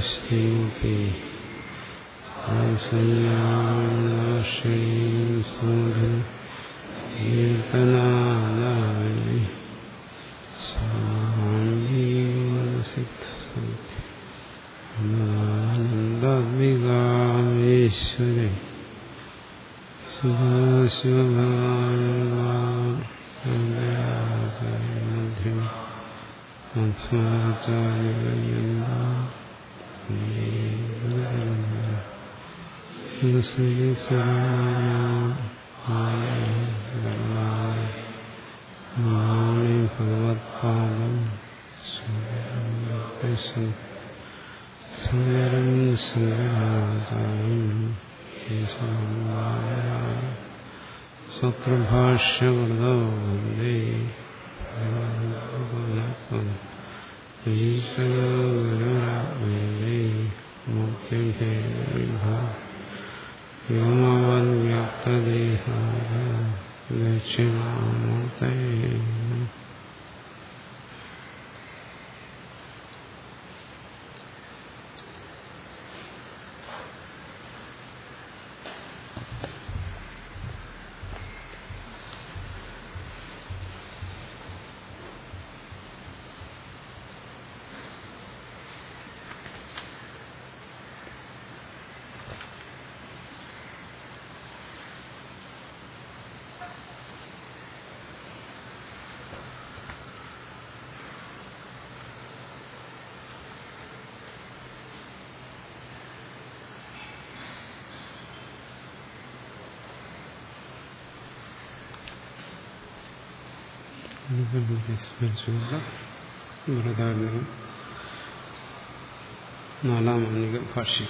ശ്രീമുഖി ശ്രീം സുധി കീർത്തനാലാവലി സ്വാമി സിദ്ധ ആനന്ദാത്മികാമേശ്വരി സുഭാശിവമധ്യം മാമി ഭഗവത്പാദം സുന്ദരം സുന്ദരാചാര്യം സ്വപ്രഭാഷ്യവൃതോ വന്ദേ ഈശ്വരേ വ്യോമവൻ വ്യാപ്തദേഹായ ദക്ഷിണാമൂർത്തേ സ്മരിച്ചുകൊണ്ട് വ്രതാരണ്യം നാലാം അനിക ഭാഷ്യം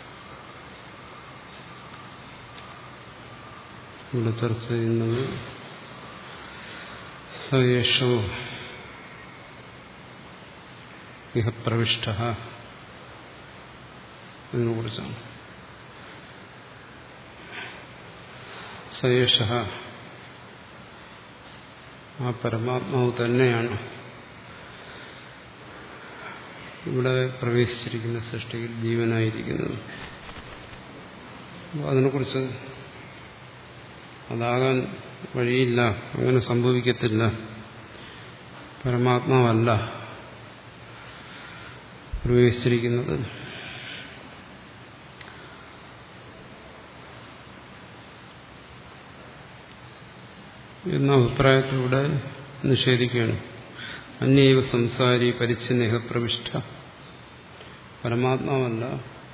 ഇവിടെ ചർച്ച ചെയ്യുന്നത് സയേഷോ ഇഹ പ്രവിഷ്ട ഇതിനെക്കുറിച്ചാണ് സയേഷ ആ പരമാത്മാവ് തന്നെയാണ് ഇവിടെ പ്രവേശിച്ചിരിക്കുന്ന സൃഷ്ടിയിൽ ജീവനായിരിക്കുന്നത് അതിനെക്കുറിച്ച് അതാകാൻ വഴിയില്ല അങ്ങനെ സംഭവിക്കത്തില്ല പരമാത്മാവല്ല പ്രവേശിച്ചിരിക്കുന്നത് എന്ന അഭിപ്രായത്തിലൂടെ നിഷേധിക്കുകയാണ് അന്യൈവ സംസാരി പരിച്ഛിന്നേഹ പ്രവിഷ്ട പരമാത്മാവല്ല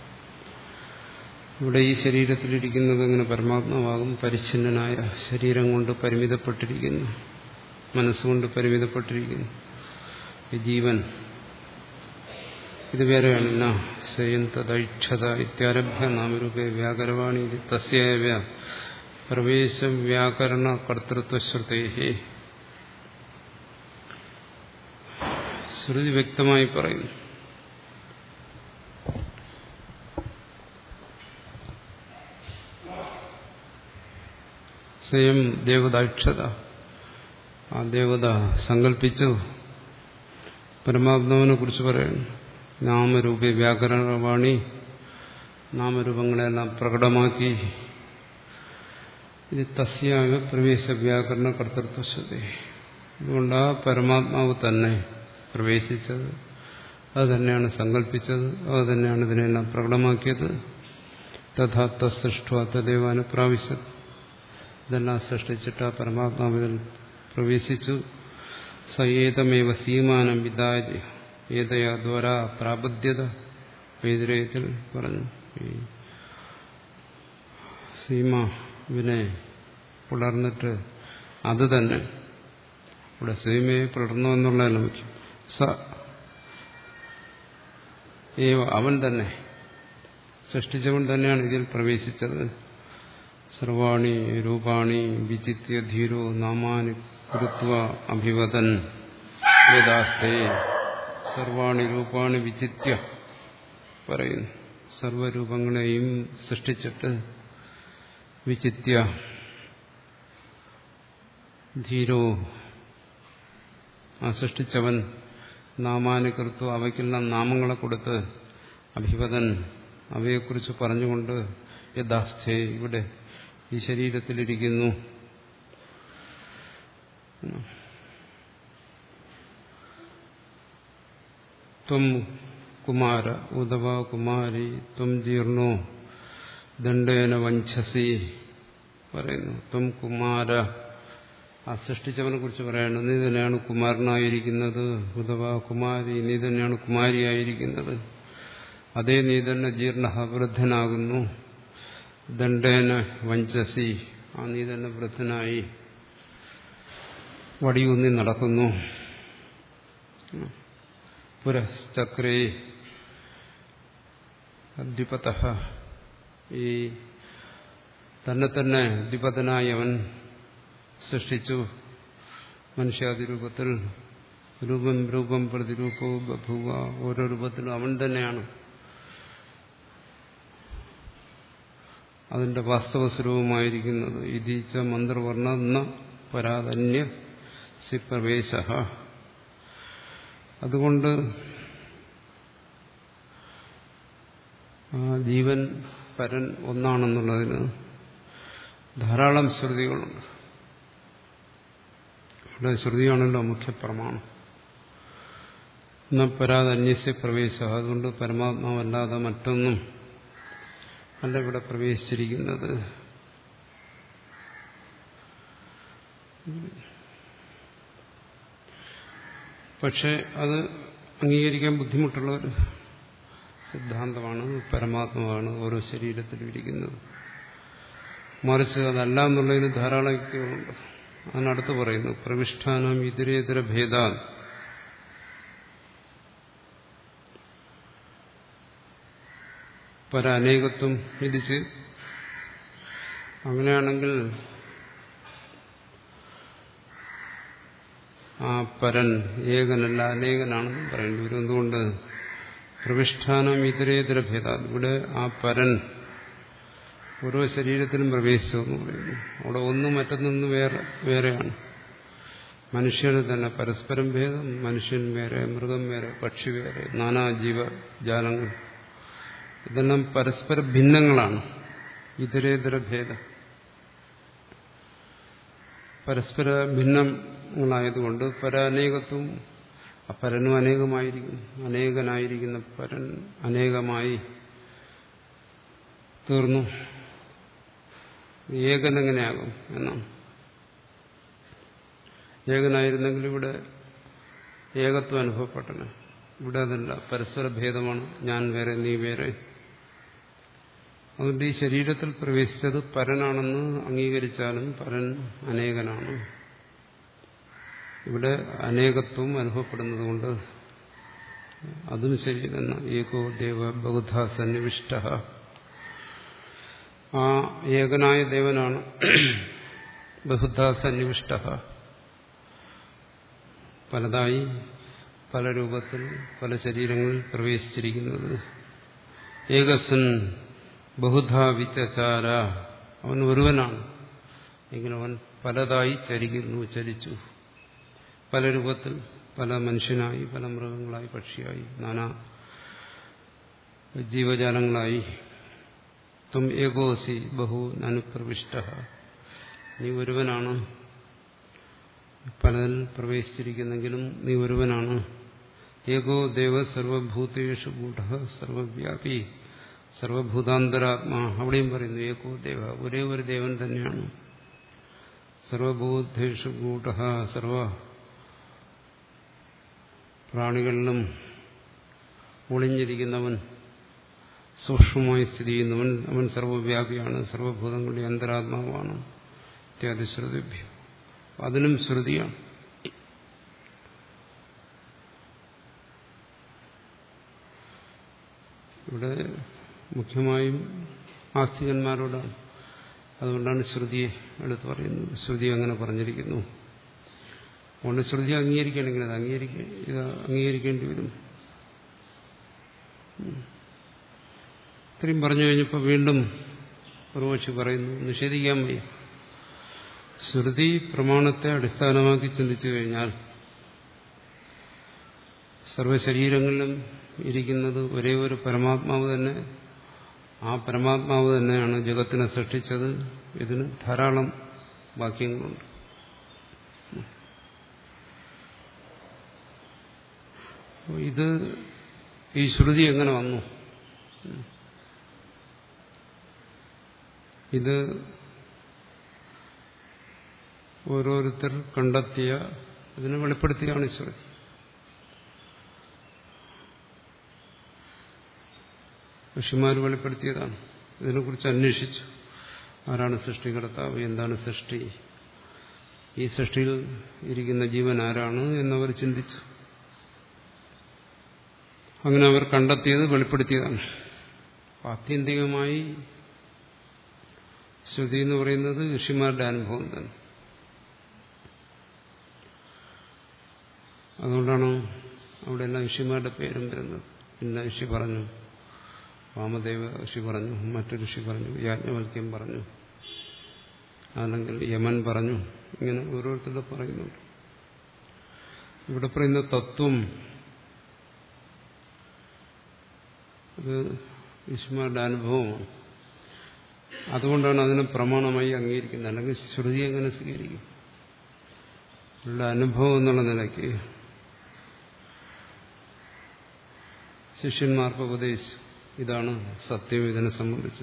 ഇവിടെ ഈ ശരീരത്തിലിരിക്കുന്നത് എങ്ങനെ പരമാത്മാവാകും പരിച്ഛിന്നനായ ശരീരം കൊണ്ട് പരിമിതപ്പെട്ടിരിക്കുന്നു മനസ്സുകൊണ്ട് പരിമിതപ്പെട്ടിരിക്കുന്നു ഈ ജീവൻ ഇത് വേറെയാണ് ന സ്വയന്തദൈക്ഷത ഇത്യാരഭ്യ നാമരൂപേ വ്യാകരവാണി തസ്യവ പ്രവേശ വ്യാകരണ കർത്തൃത്വശ്രുതേ ശ്രുതി വ്യക്തമായി പറയുന്നു സ്വയം ദേവതാക്ഷത ആ ദേവത സങ്കല്പിച്ചു പരമാത്മാവിനെ കുറിച്ച് പറയുന്നു നാമരൂപ വ്യാകരണവാണി നാമരൂപങ്ങളെല്ലാം പ്രകടമാക്കി ഇത് തസ്യാവ പ്രവേശ വ്യാകരണ കർത്തൃത്വശ്രുതി അതുകൊണ്ട് ആ പരമാത്മാവ് തന്നെ പ്രവേശിച്ചത് അത് തന്നെയാണ് സങ്കല്പിച്ചത് അത് തന്നെയാണ് ഇതിനെല്ലാം പ്രകടമാക്കിയത് തഥാത്ത സൃഷ്ട തദേവാന് പ്രാവശ്യത് ഇതെല്ലാം സൃഷ്ടിച്ചിട്ട് ആ പരമാത്മാവിൽ പ്രവേശിച്ചു സയേതമേവ സീമാനം വിദായ ഏതയാ ദ്വാര പ്രാബദ്ധ്യത വേദിരയത്തിൽ പറഞ്ഞു ഈ സീമാവിനെ പുലർന്നിട്ട് അത് തന്നെ ഇവിടെ സീമയെ പുലർന്നു എന്നുള്ളതല്ല മുഖ്യം സ ഏവ അവൻ തന്നെ സൃഷ്ടിച്ചവൻ തന്നെയാണ് ഇതിൽ പ്രവേശിച്ചത് സർവാണി രൂപാണി വിചിത്യ ധീരോ നാമാനി കൃത്വ അഭിവദൻ യഥാസ്തേ സർവാണി രൂപാണി വിചിത്യ പറയുന്നു സർവരൂപങ്ങളെയും സൃഷ്ടിച്ചിട്ട് വിചിത്യ ധീരോ ആ സൃഷ്ടിച്ചവൻ നാമാനുകൃത്വം അവയ്ക്കെല്ലാം നാമങ്ങളെ കൊടുത്ത് അഭിവദൻ അവയെക്കുറിച്ച് പറഞ്ഞുകൊണ്ട് യഥാസ്ഥേ ഇവിടെ ഈ ശരീരത്തിലിരിക്കുന്നു ത്വം കുമാര ഉദവ കുമാരി ത്വം ജീർണോ ദണ്ഡേന വഞ്ചസി പറയുന്നു ത്വം കുമാര ആ സൃഷ്ടിച്ചവനെ കുറിച്ച് പറയണം നീ തന്നെയാണ് കുമാരനായിരിക്കുന്നത് ഉദവ കുമാരി നീ തന്നെയാണ് കുമാരിയായിരിക്കുന്നത് അതേ നീ തന്നെ ജീർണ വൃദ്ധനാകുന്നു ദണ്ഡേന വഞ്ചസി ആ നീ തന്നെ വൃദ്ധനായി വടിയൂന്നി നടക്കുന്നു പുരശ്ചക്രേ ദ്വിപത ഈ തന്നെ തന്നെ ദ്വിപതനായി അവൻ സൃഷ്ടിച്ചു മനുഷ്യാതിരൂപത്തിൽ രൂപം രൂപം പ്രതിരൂപവും ബഭുവ ഓരോ രൂപത്തിലും അവൻ തന്നെയാണ് അതിന്റെ വാസ്തവ സ്വരൂപമായിരിക്കുന്നത് ഇതീച്ച മന്ത്രവർണ്ണ എന്ന പരാതന്യ സി പ്രവേശ അതുകൊണ്ട് ആ ജീവൻ പരൻ ഒന്നാണെന്നുള്ളതിന് ധാരാളം ശ്രുതികളുണ്ട് ഇവിടെ ശ്രുതിയാണല്ലോ മുഖ്യ പ്രമാണം എന്ന പരാതന്യസ്യ പ്രവേശ അതുകൊണ്ട് പരമാത്മാവല്ലാതെ മറ്റൊന്നും അല്ല ഇവിടെ പ്രവേശിച്ചിരിക്കുന്നത് പക്ഷെ അത് അംഗീകരിക്കാൻ ബുദ്ധിമുട്ടുള്ള ഒരു സിദ്ധാന്തമാണ് പരമാത്മാവാണ് ഓരോ ശരീരത്തിലും ഇരിക്കുന്നത് മറിച്ച് അതല്ല എന്നുള്ളതിന് ധാരാളം യുക്തികളുണ്ട് അതിനടുത്ത് പറയുന്നു പ്രവിഷ്ഠാനം ഇതരേതര ഭേദാ പര അനേകത്വം വിധിച്ച് അങ്ങനെയാണെങ്കിൽ ആ പരൻ ഏകനല്ല അനേകനാണെന്ന് പറയേണ്ടി വരും എന്തുകൊണ്ട് പ്രവിഷ്ഠാനം ഇതരേതര ഭേദ ഇവിടെ ആ പരൻ ഓരോ ശരീരത്തിലും പ്രവേശിച്ചു എന്ന് പറയുന്നു അവിടെ ഒന്നും മറ്റൊന്നും വേറെ വേറെയാണ് മനുഷ്യന് തന്നെ പരസ്പരം ഭേദം മനുഷ്യൻ വേറെ മൃഗം വേറെ പക്ഷി വേറെ നാനാ ജീവജാലങ്ങൾ ഇതെല്ലാം പരസ്പര ഭിന്നങ്ങളാണ് ഇതരേതര ഭേദം പരസ്പര ഭിന്നങ്ങളായതുകൊണ്ട് പരാനേകത്വം പരനും അനേകമായിരിക്കും അനേകനായിരിക്കുന്ന പരൻ അനേകമായി തീർന്നു ഏകനെങ്ങനെയാകും എന്നാണ് ഏകനായിരുന്നെങ്കിൽ ഇവിടെ ഏകത്വം അനുഭവപ്പെട്ടനെ ഇവിടെ അതല്ല പരസ്പര ഭേദമാണ് ഞാൻ വേറെ നീ വേറെ അതുകൊണ്ട് ഈ ശരീരത്തിൽ പ്രവേശിച്ചത് പരനാണെന്ന് അംഗീകരിച്ചാലും പരൻ അനേകനാണ് ഇവിടെ അനേകത്വം അനുഭവപ്പെടുന്നത് കൊണ്ട് അതും ശരി തന്നെ ഏകോ ദേവ ബഹുധ സന്നിവിഷ്ട ആ ഏകനായ ദേവനാണ് ബഹുധ സന്നിവിഷ്ട പലതായി പല രൂപത്തിൽ പല ശരീരങ്ങളിൽ പ്രവേശിച്ചിരിക്കുന്നത് ഏകസൻ ബഹുധ വിചാര അവൻ ഒരുവനാണ് എങ്കിലും അവൻ പലതായി ചരിക്കുന്നു ചരിച്ചു പല രൂപത്തിൽ പല മനുഷ്യനായി പല മൃഗങ്ങളായി പക്ഷിയായി നാനാ ജീവജാലങ്ങളായി തും ഏകോസി ബഹു അനുപ്രവിഷ്ട നീ ഒരുവനാണ് പലതിൽ പ്രവേശിച്ചിരിക്കുന്നെങ്കിലും നീ ഒരുവനാണ് ഏകോ ദേവ സർവഭൂതേഷു ഗൂഢ സർവവ്യാപി സർവഭൂതാന്തരാത്മാ അവിടെയും പറയുന്നു ഏകോ ദേവ ഒരേ ഒരു ദേവൻ തന്നെയാണ് സർവഭൂതേഷു ഗൂഢ സർവ പ്രാണികളിലും ഒളിഞ്ഞിരിക്കുന്നവൻ സൂക്ഷ്മമായി സ്ഥിതി ചെയ്യുന്നവൻ അവൻ സർവവ്യാപിയാണ് സർവഭൂതങ്ങളുടെ അന്തരാത്മാവാണ് ഇത്യാദി ശ്രുതിഭ്യം അതിനും ശ്രുതിയാണ് ഇവിടെ മുഖ്യമായും ആസ്തികന്മാരോടാണ് അതുകൊണ്ടാണ് ശ്രുതിയെ എടുത്ത് പറയുന്നത് ശ്രുതി അങ്ങനെ പറഞ്ഞിരിക്കുന്നു അതുകൊണ്ട് ശ്രുതി അംഗീകരിക്കണമെങ്കിൽ അത് അംഗീകരിക്ക ഇത് അംഗീകരിക്കേണ്ടി വരും ഇത്രയും പറഞ്ഞു കഴിഞ്ഞപ്പോൾ വീണ്ടും പൂർവക്ഷി പറയുന്നു നിഷേധിക്കാൻ വയ്യ ശ്രുതി പ്രമാണത്തെ അടിസ്ഥാനമാക്കി ചിന്തിച്ചു കഴിഞ്ഞാൽ സർവശരീരങ്ങളിലും ഇരിക്കുന്നത് ഒരേ ഒരു പരമാത്മാവ് തന്നെ ആ പരമാത്മാവ് തന്നെയാണ് ജഗത്തിനെ സൃഷ്ടിച്ചത് ഇതിന് ധാരാളം വാക്യങ്ങളുണ്ട് ഇത് ഈ ശ്രുതി എങ്ങനെ വന്നു ഇത് ഓരോരുത്തർ കണ്ടെത്തിയ ഇതിനെ വെളിപ്പെടുത്തിയാണ് ശ്രുതി ഋഷിമാർ വെളിപ്പെടുത്തിയതാണ് ഇതിനെക്കുറിച്ച് അന്വേഷിച്ചു ആരാണ് സൃഷ്ടികർത്താവ് എന്താണ് സൃഷ്ടി ഈ സൃഷ്ടിയിൽ ഇരിക്കുന്ന ജീവൻ ആരാണ് എന്നവർ ചിന്തിച്ചു അങ്ങനെ അവർ കണ്ടെത്തിയത് വെളിപ്പെടുത്തിയതാണ് ആത്യന്തികമായി ശ്രുതി എന്ന് പറയുന്നത് ഋഷിമാരുടെ അനുഭവം തന്നെ അതുകൊണ്ടാണ് അവിടെ എല്ലാം ഋഷിമാരുടെ പേരും വരുന്നത് പിന്നെ ഋഷി പറഞ്ഞു വാമദേവ ഋഷി പറഞ്ഞു മറ്റൊരു ഋഷി പറഞ്ഞു യാജ്ഞവൽക്യം പറഞ്ഞു അല്ലെങ്കിൽ യമൻ പറഞ്ഞു ഇങ്ങനെ ഓരോരുത്തരുടെ പറയുന്നുണ്ട് ഇവിടെ പറയുന്ന തത്വം അത് ഋഷിമാരുടെ അനുഭവമാണ് അതുകൊണ്ടാണ് അതിനെ പ്രമാണമായി അംഗീകരിക്കുന്നത് അല്ലെങ്കിൽ ശ്രുതി എങ്ങനെ സ്വീകരിക്കും അവരുടെ അനുഭവം എന്നുള്ള നിലയ്ക്ക് ശിഷ്യന്മാർക്ക് ഉപദേശിച്ചു ഇതാണ് സത്യം ഇതിനെ സംബന്ധിച്ച്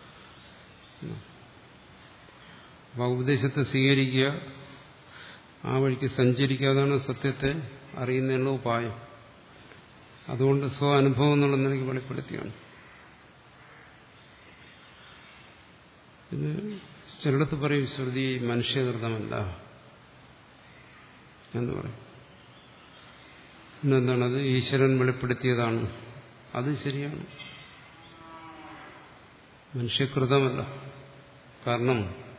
അപ്പോൾ ഉപദേശത്തെ സ്വീകരിക്കുക ആ വഴിക്ക് സഞ്ചരിക്കാതാണ് സത്യത്തെ അറിയുന്നതിനുള്ള ഉപായം അതുകൊണ്ട് സ്വ അനുഭവം എന്നുള്ള നിലയ്ക്ക് വെളിപ്പെടുത്തിയാണ് പിന്നെ ചിലടത്ത് പറയും ശ്രുതി മനുഷ്യകൃതമല്ല എന്ന് പറയും പിന്നെന്താണത് ഈശ്വരൻ വെളിപ്പെടുത്തിയതാണ് അത് ശരിയാണ് മനുഷ്യകൃതമല്ല കാരണം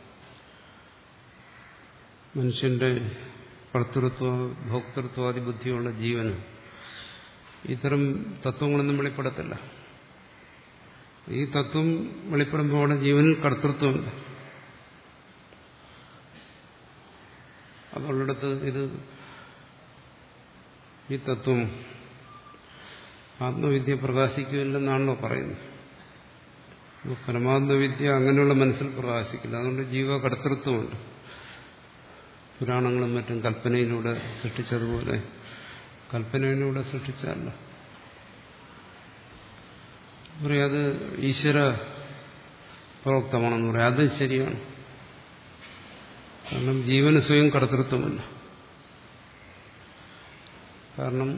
മനുഷ്യന്റെ കർത്തൃത്വ ഭോക്തൃത്വാദി ബുദ്ധിയുള്ള ജീവന് ഇത്തരം തത്വങ്ങളൊന്നും വെളിപ്പെടത്തില്ല ഈ തത്വം വെളിപ്പെടുമ്പോൾ അവിടെ ജീവനിൽ കർത്തൃത്വമില്ല അതുള്ളിടത്ത് ഇത് ഈ തത്വം ആത്മവിദ്യ പ്രകാശിക്കുന്നില്ലെന്നാണല്ലോ പറയുന്നത് പരമാത്മവിദ്യ അങ്ങനെയുള്ള മനസ്സിൽ പ്രകാശിക്കില്ല അതുകൊണ്ട് ജീവകർത്തൃത്വമുണ്ട് പുരാണങ്ങളും മറ്റും കൽപ്പനയിലൂടെ സൃഷ്ടിച്ചതുപോലെ കൽപ്പനയിലൂടെ സൃഷ്ടിച്ചല്ല പറയാം അത് ഈശ്വര പ്രോക്തമാണെന്ന് പറയാം അത് ശരിയാണ് കാരണം ജീവന് സ്വയം കർത്തൃത്വമല്ല കാരണം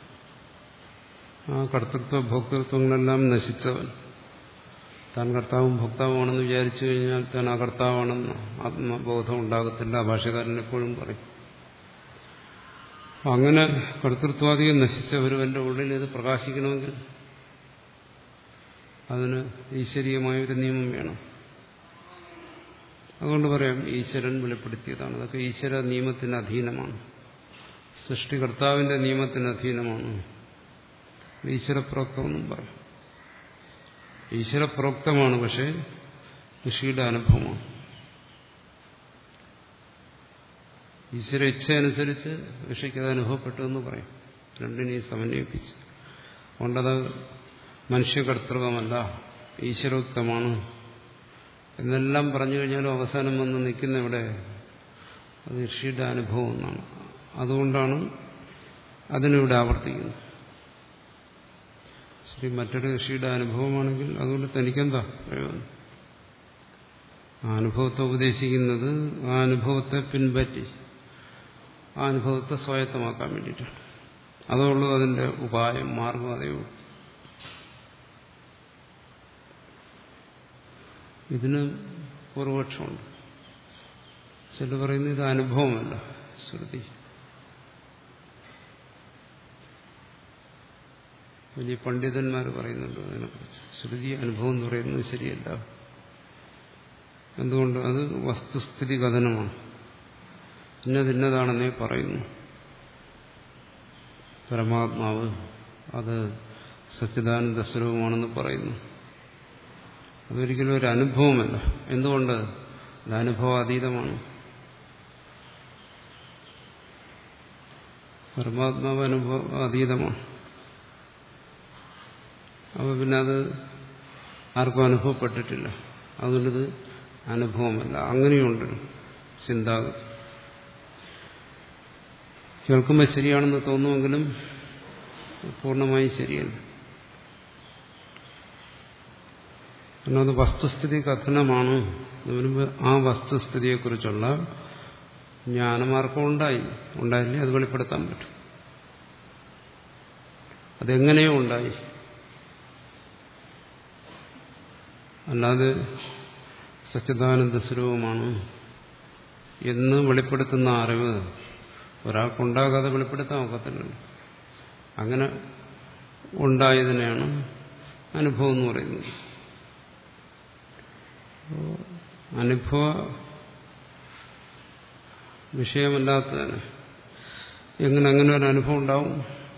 ആ കർത്തൃത്വ ഭോക്തൃത്വങ്ങളെല്ലാം നശിച്ചവൻ താൻ കർത്താവും ഭോക്താവുമാണെന്ന് വിചാരിച്ചു കഴിഞ്ഞാൽ താൻ ആ കർത്താവാണെന്ന് ആത്മബോധം ഉണ്ടാകത്തില്ല ഭാഷകാരൻ എപ്പോഴും പറയും അങ്ങനെ കർത്തൃത്വാദികൾ നശിച്ച ഒരുവന്റെ ഉള്ളിൽ ഇത് പ്രകാശിക്കണമെങ്കിൽ അതിന് ഈശ്വരീയമായൊരു നിയമം വേണം അതുകൊണ്ട് പറയാം ഈശ്വരൻ വെളിപ്പെടുത്തിയതാണ് അതൊക്കെ ഈശ്വര നിയമത്തിന് അധീനമാണ് സൃഷ്ടികർത്താവിന്റെ നിയമത്തിന് അധീനമാണ് ഈശ്വരപ്രോക്തമെന്നും പറയും ഈശ്വരപ്രോക്തമാണ് പക്ഷേ ഋഷിയുടെ അനുഭവമാണ് ഈശ്വര ഇച്ഛ അനുസരിച്ച് ഋഷിക്ക് അത് അനുഭവപ്പെട്ടു എന്ന് പറയും രണ്ടിനെയും സമന്വയിപ്പിച്ച് അതുകൊണ്ടത് മനുഷ്യകർത്തൃകമല്ല ഈശ്വരോക്തമാണ് എന്നെല്ലാം പറഞ്ഞു കഴിഞ്ഞാലും അവസാനം വന്ന് നിൽക്കുന്ന ഇവിടെ അത് ഋഷിയുടെ അനുഭവം എന്നാണ് അതുകൊണ്ടാണ് അതിനിവിടെ ആവർത്തിക്കുന്നത് ശരി മറ്റൊരു ഋഷിയുടെ അനുഭവമാണെങ്കിൽ അതുകൊണ്ട് തനിക്കെന്താ പ്രയോജനം ആ അനുഭവത്തെ ഉപദേശിക്കുന്നത് ആ അനുഭവത്തെ പിൻപറ്റി ആ അനുഭവത്തെ സ്വായത്തമാക്കാൻ വേണ്ടിയിട്ടാണ് അതുള്ളൂ അതിന്റെ ഉപായം മാർഗം അതേ ഉള്ളൂ ഇതിന് പൂർവപക്ഷമുണ്ട് ചില പറയുന്നത് ഇത് അനുഭവമല്ല ശ്രുതി വലിയ പണ്ഡിതന്മാർ പറയുന്നുണ്ട് അതിനെക്കുറിച്ച് ശ്രുതി അനുഭവം എന്ന് പറയുന്നത് ശരിയല്ല എന്തുകൊണ്ട് അത് വസ്തുസ്ഥിതി കഥനമാണ് ഇന്നതിന്നതാണെന്നേ പറയുന്നു പരമാത്മാവ് അത് സച്ചിദാനന്ദ സ്വരൂപമാണെന്ന് പറയുന്നു അതൊരിക്കലും ഒരു അനുഭവമല്ല എന്തുകൊണ്ട് അത് അനുഭവാതീതമാണ് പരമാത്മാവ് അനുഭവ അതീതമാണ് അപ്പോൾ പിന്നെ അത് ആർക്കും അനുഭവപ്പെട്ടിട്ടില്ല അതുകൊണ്ടിത് അനുഭവമല്ല അങ്ങനെയുണ്ട് ചിന്താഗതി കേൾക്കുമ്പോൾ ശരിയാണെന്ന് തോന്നുമെങ്കിലും പൂർണ്ണമായും ശരിയല്ല കാരണം അത് വസ്തുസ്ഥിതി കഥനമാണ് അതിനുമുമ്പ് ആ വസ്തുസ്ഥിതിയെക്കുറിച്ചുള്ള ജ്ഞാനമാർക്കം ഉണ്ടായി ഉണ്ടായില്ലേ അത് വെളിപ്പെടുത്താൻ പറ്റും അതെങ്ങനെയോ ഉണ്ടായി അല്ലാതെ സച്ചിദാനന്ദ സ്വരൂപമാണ് എന്ന് വെളിപ്പെടുത്തുന്ന അറിവ് ഒരാൾക്കുണ്ടാകാതെ വെളിപ്പെടുത്താൻ ഒക്കത്തില്ലല്ലോ അങ്ങനെ ഉണ്ടായതിനെയാണ് അനുഭവം എന്ന് പറയുന്നത് അനുഭവ വിഷയമല്ലാത്തതിന് എങ്ങനെ അങ്ങനെ ഒരു അനുഭവം ഉണ്ടാവും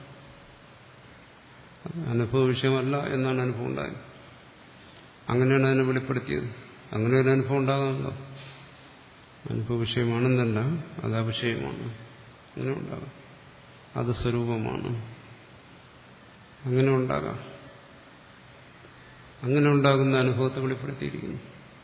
അനുഭവ വിഷയമല്ല എന്നാണ് അനുഭവം ഉണ്ടായത് അങ്ങനെയാണ് അതിനെ വെളിപ്പെടുത്തിയത് അങ്ങനെ ഒരു അനുഭവം ഉണ്ടാകാമല്ലോ അനുഭവ വിഷയമാണെന്നല്ല അത് അവിഷയമാണ് അങ്ങനെ ഉണ്ടാകാം അത് സ്വരൂപമാണ് അങ്ങനെ ഉണ്ടാകാം അങ്ങനെ ഉണ്ടാകുന്ന അനുഭവത്തെ വെളിപ്പെടുത്തിയിരിക്കുന്നു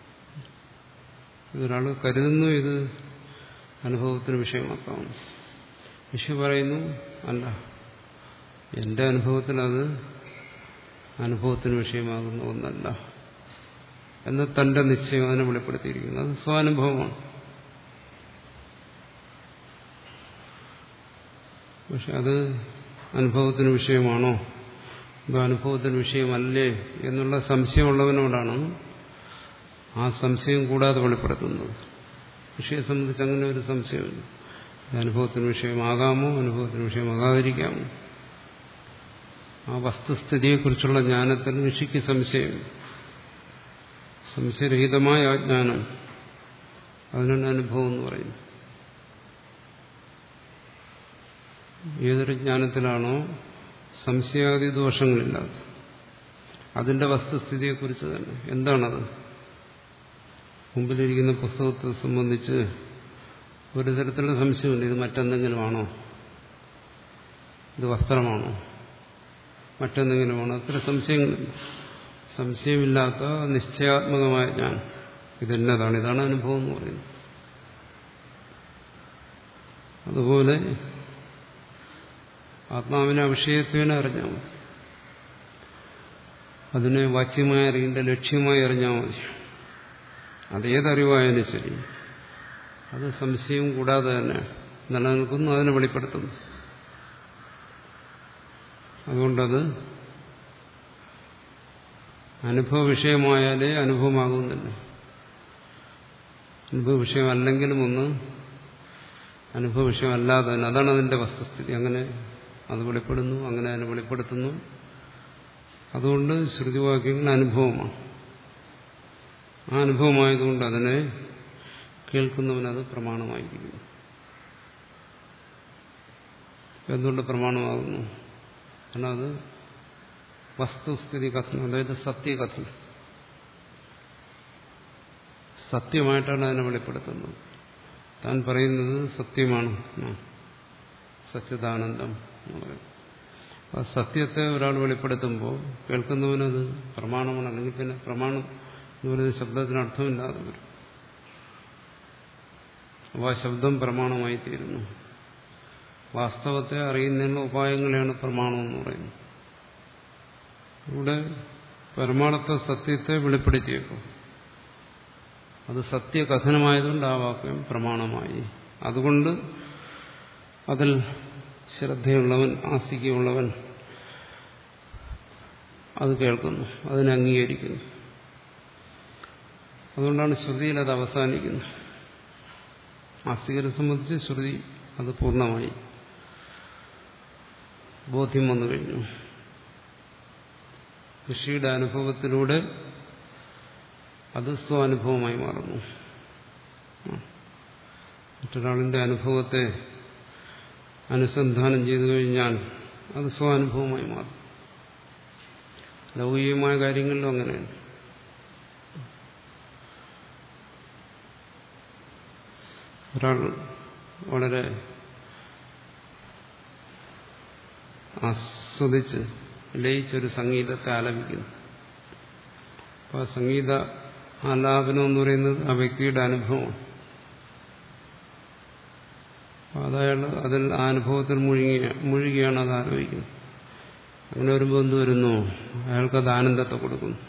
ഇതൊരാൾ കരുതുന്നു ഇത് അനുഭവത്തിന് വിഷയമാക്കാം വിഷയം പറയുന്നു അല്ല എന്റെ അനുഭവത്തിൽ അത് അനുഭവത്തിന് വിഷയമാകുന്ന ഒന്നല്ല എന്ന് തന്റെ നിശ്ചയം അതിനെ വെളിപ്പെടുത്തിയിരിക്കുന്നു അത് സ്വാനുഭവമാണ് പക്ഷെ അത് അനുഭവത്തിന് വിഷയമാണോ ഇത് അനുഭവത്തിന് വിഷയമല്ലേ എന്നുള്ള സംശയമുള്ളവനോടാണ് ആ സംശയം കൂടാതെ വെളിപ്പെടുത്തുന്നത് വിഷയെ സംബന്ധിച്ച് അങ്ങനെ ഒരു സംശയമില്ല ഇത് അനുഭവത്തിന് വിഷയമാകാമോ അനുഭവത്തിന് വിഷയമാകാതിരിക്കാമോ ആ വസ്തുസ്ഥിതിയെക്കുറിച്ചുള്ള ജ്ഞാനത്തിൽ ഋഷിക്ക് സംശയം സംശയരഹിതമായ ആ ജ്ഞാനം അതിനാണ് അനുഭവം എന്ന് പറയുന്നത് ഏതൊരു ജ്ഞാനത്തിലാണോ സംശയാദി ദോഷങ്ങളില്ലാത്ത അതിന്റെ വസ്തുസ്ഥിതിയെക്കുറിച്ച് തന്നെ എന്താണത് മുമ്പിലിരിക്കുന്ന പുസ്തകത്തെ സംബന്ധിച്ച് ഒരു തരത്തിലുള്ള സംശയമില്ല ഇത് മറ്റെന്തെങ്കിലും ആണോ ഇത് വസ്ത്രമാണോ മറ്റെന്തെങ്കിലുമാണോ അത്ര സംശയങ്ങളില്ല സംശയമില്ലാത്ത നിശ്ചയാത്മകമായ ജ്ഞാനം ഇതെന്നതാണ് ഇതാണ് അനുഭവം എന്ന് പറയുന്നത് അതുപോലെ ആത്മാവിനെ വിഷയത്വേന അറിഞ്ഞാൽ മതി അതിനെ വാച്യമായി അറിയേണ്ട ലക്ഷ്യമായി അറിഞ്ഞാൽ മതി അതേതറിവായാലും ശരി അത് സംശയം കൂടാതെ തന്നെ നിലനിൽക്കുന്നു അതിനെ വെളിപ്പെടുത്തുന്നു അതുകൊണ്ടത് അനുഭവ വിഷയമായാലേ അനുഭവമാകുന്നില്ല അനുഭവ വിഷയമല്ലെങ്കിലും ഒന്ന് അനുഭവ വിഷയമല്ലാതെ തന്നെ അതാണ് അതിന്റെ വസ്തുസ്ഥിതി അങ്ങനെ അത് വെളിപ്പെടുന്നു അങ്ങനെ അതിനെ വെളിപ്പെടുത്തുന്നു അതുകൊണ്ട് ശ്രുതിവാക്യങ്ങൾ അനുഭവമാണ് ആ അനുഭവമായതുകൊണ്ട് അതിനെ കേൾക്കുന്നവനത് പ്രമാണമായിരിക്കുന്നു എന്തുകൊണ്ട് പ്രമാണമാകുന്നു കാരണം അത് വസ്തുസ്ഥിതി കഥനം അതായത് സത്യകഥനം സത്യമായിട്ടാണ് അതിനെ വെളിപ്പെടുത്തുന്നത് താൻ പറയുന്നത് സത്യമാണ് സച്ചിദാനന്ദം എന്ന് പറയും ആ സത്യത്തെ ഒരാൾ വെളിപ്പെടുത്തുമ്പോൾ കേൾക്കുന്നവനത് പ്രമാണമാണ് അല്ലെങ്കിൽ പിന്നെ പ്രമാണം എന്ന് പറയുന്ന ശബ്ദത്തിന് അർത്ഥമില്ലാതെ വരും അപ്പോൾ ആ ശബ്ദം പ്രമാണമായി തീരുന്നു വാസ്തവത്തെ അറിയുന്നതിനുള്ള ഉപായങ്ങളെയാണ് പ്രമാണം എന്ന് പറയുന്നത് ഇവിടെ പരമാർത്ഥ സത്യത്തെ വെളിപ്പെടുത്തിയേക്കും അത് സത്യകഥനമായതുകൊണ്ട് ആ വാക്യം പ്രമാണമായി അതുകൊണ്ട് അതിൽ ശ്രദ്ധയുള്ളവൻ ആസ്തികയുള്ളവൻ അത് കേൾക്കുന്നു അതിനെ അംഗീകരിക്കുന്നു അതുകൊണ്ടാണ് ശ്രുതിയിൽ അത് അവസാനിക്കുന്നത് ആസ്തികരെ സംബന്ധിച്ച് ശ്രുതി അത് പൂർണ്ണമായി ബോധ്യം വന്നു കഴിഞ്ഞു ഋഷിയുടെ അനുഭവത്തിലൂടെ അത് സ്വാനുഭവമായി മാറുന്നു മറ്റൊരാളിന്റെ അനുഭവത്തെ അനുസന്ധാനം ചെയ്തു കഴിഞ്ഞാൽ അത് സ്വാനുഭവമായി മാറും ലൗകികമായ കാര്യങ്ങളിലും അങ്ങനെയാണ് ഒരാൾ വളരെ ആസ്വദിച്ച് ലയിച്ചൊരു സംഗീതത്തെ ആലപിക്കുന്നു അപ്പോൾ ആ സംഗീത ആലാപനം എന്ന് പറയുന്നത് ആ വ്യക്തിയുടെ അനുഭവമാണ് അതയാൾ അതിൽ ആ അനുഭവത്തിൽ മുഴുകിയ മുഴുകിയാണ് അത് ആലോചിക്കുന്നത് അങ്ങനെ വരുമ്പോൾ എന്ത് വരുന്നു അയാൾക്കത് ആനന്ദത്തെ കൊടുക്കുന്നു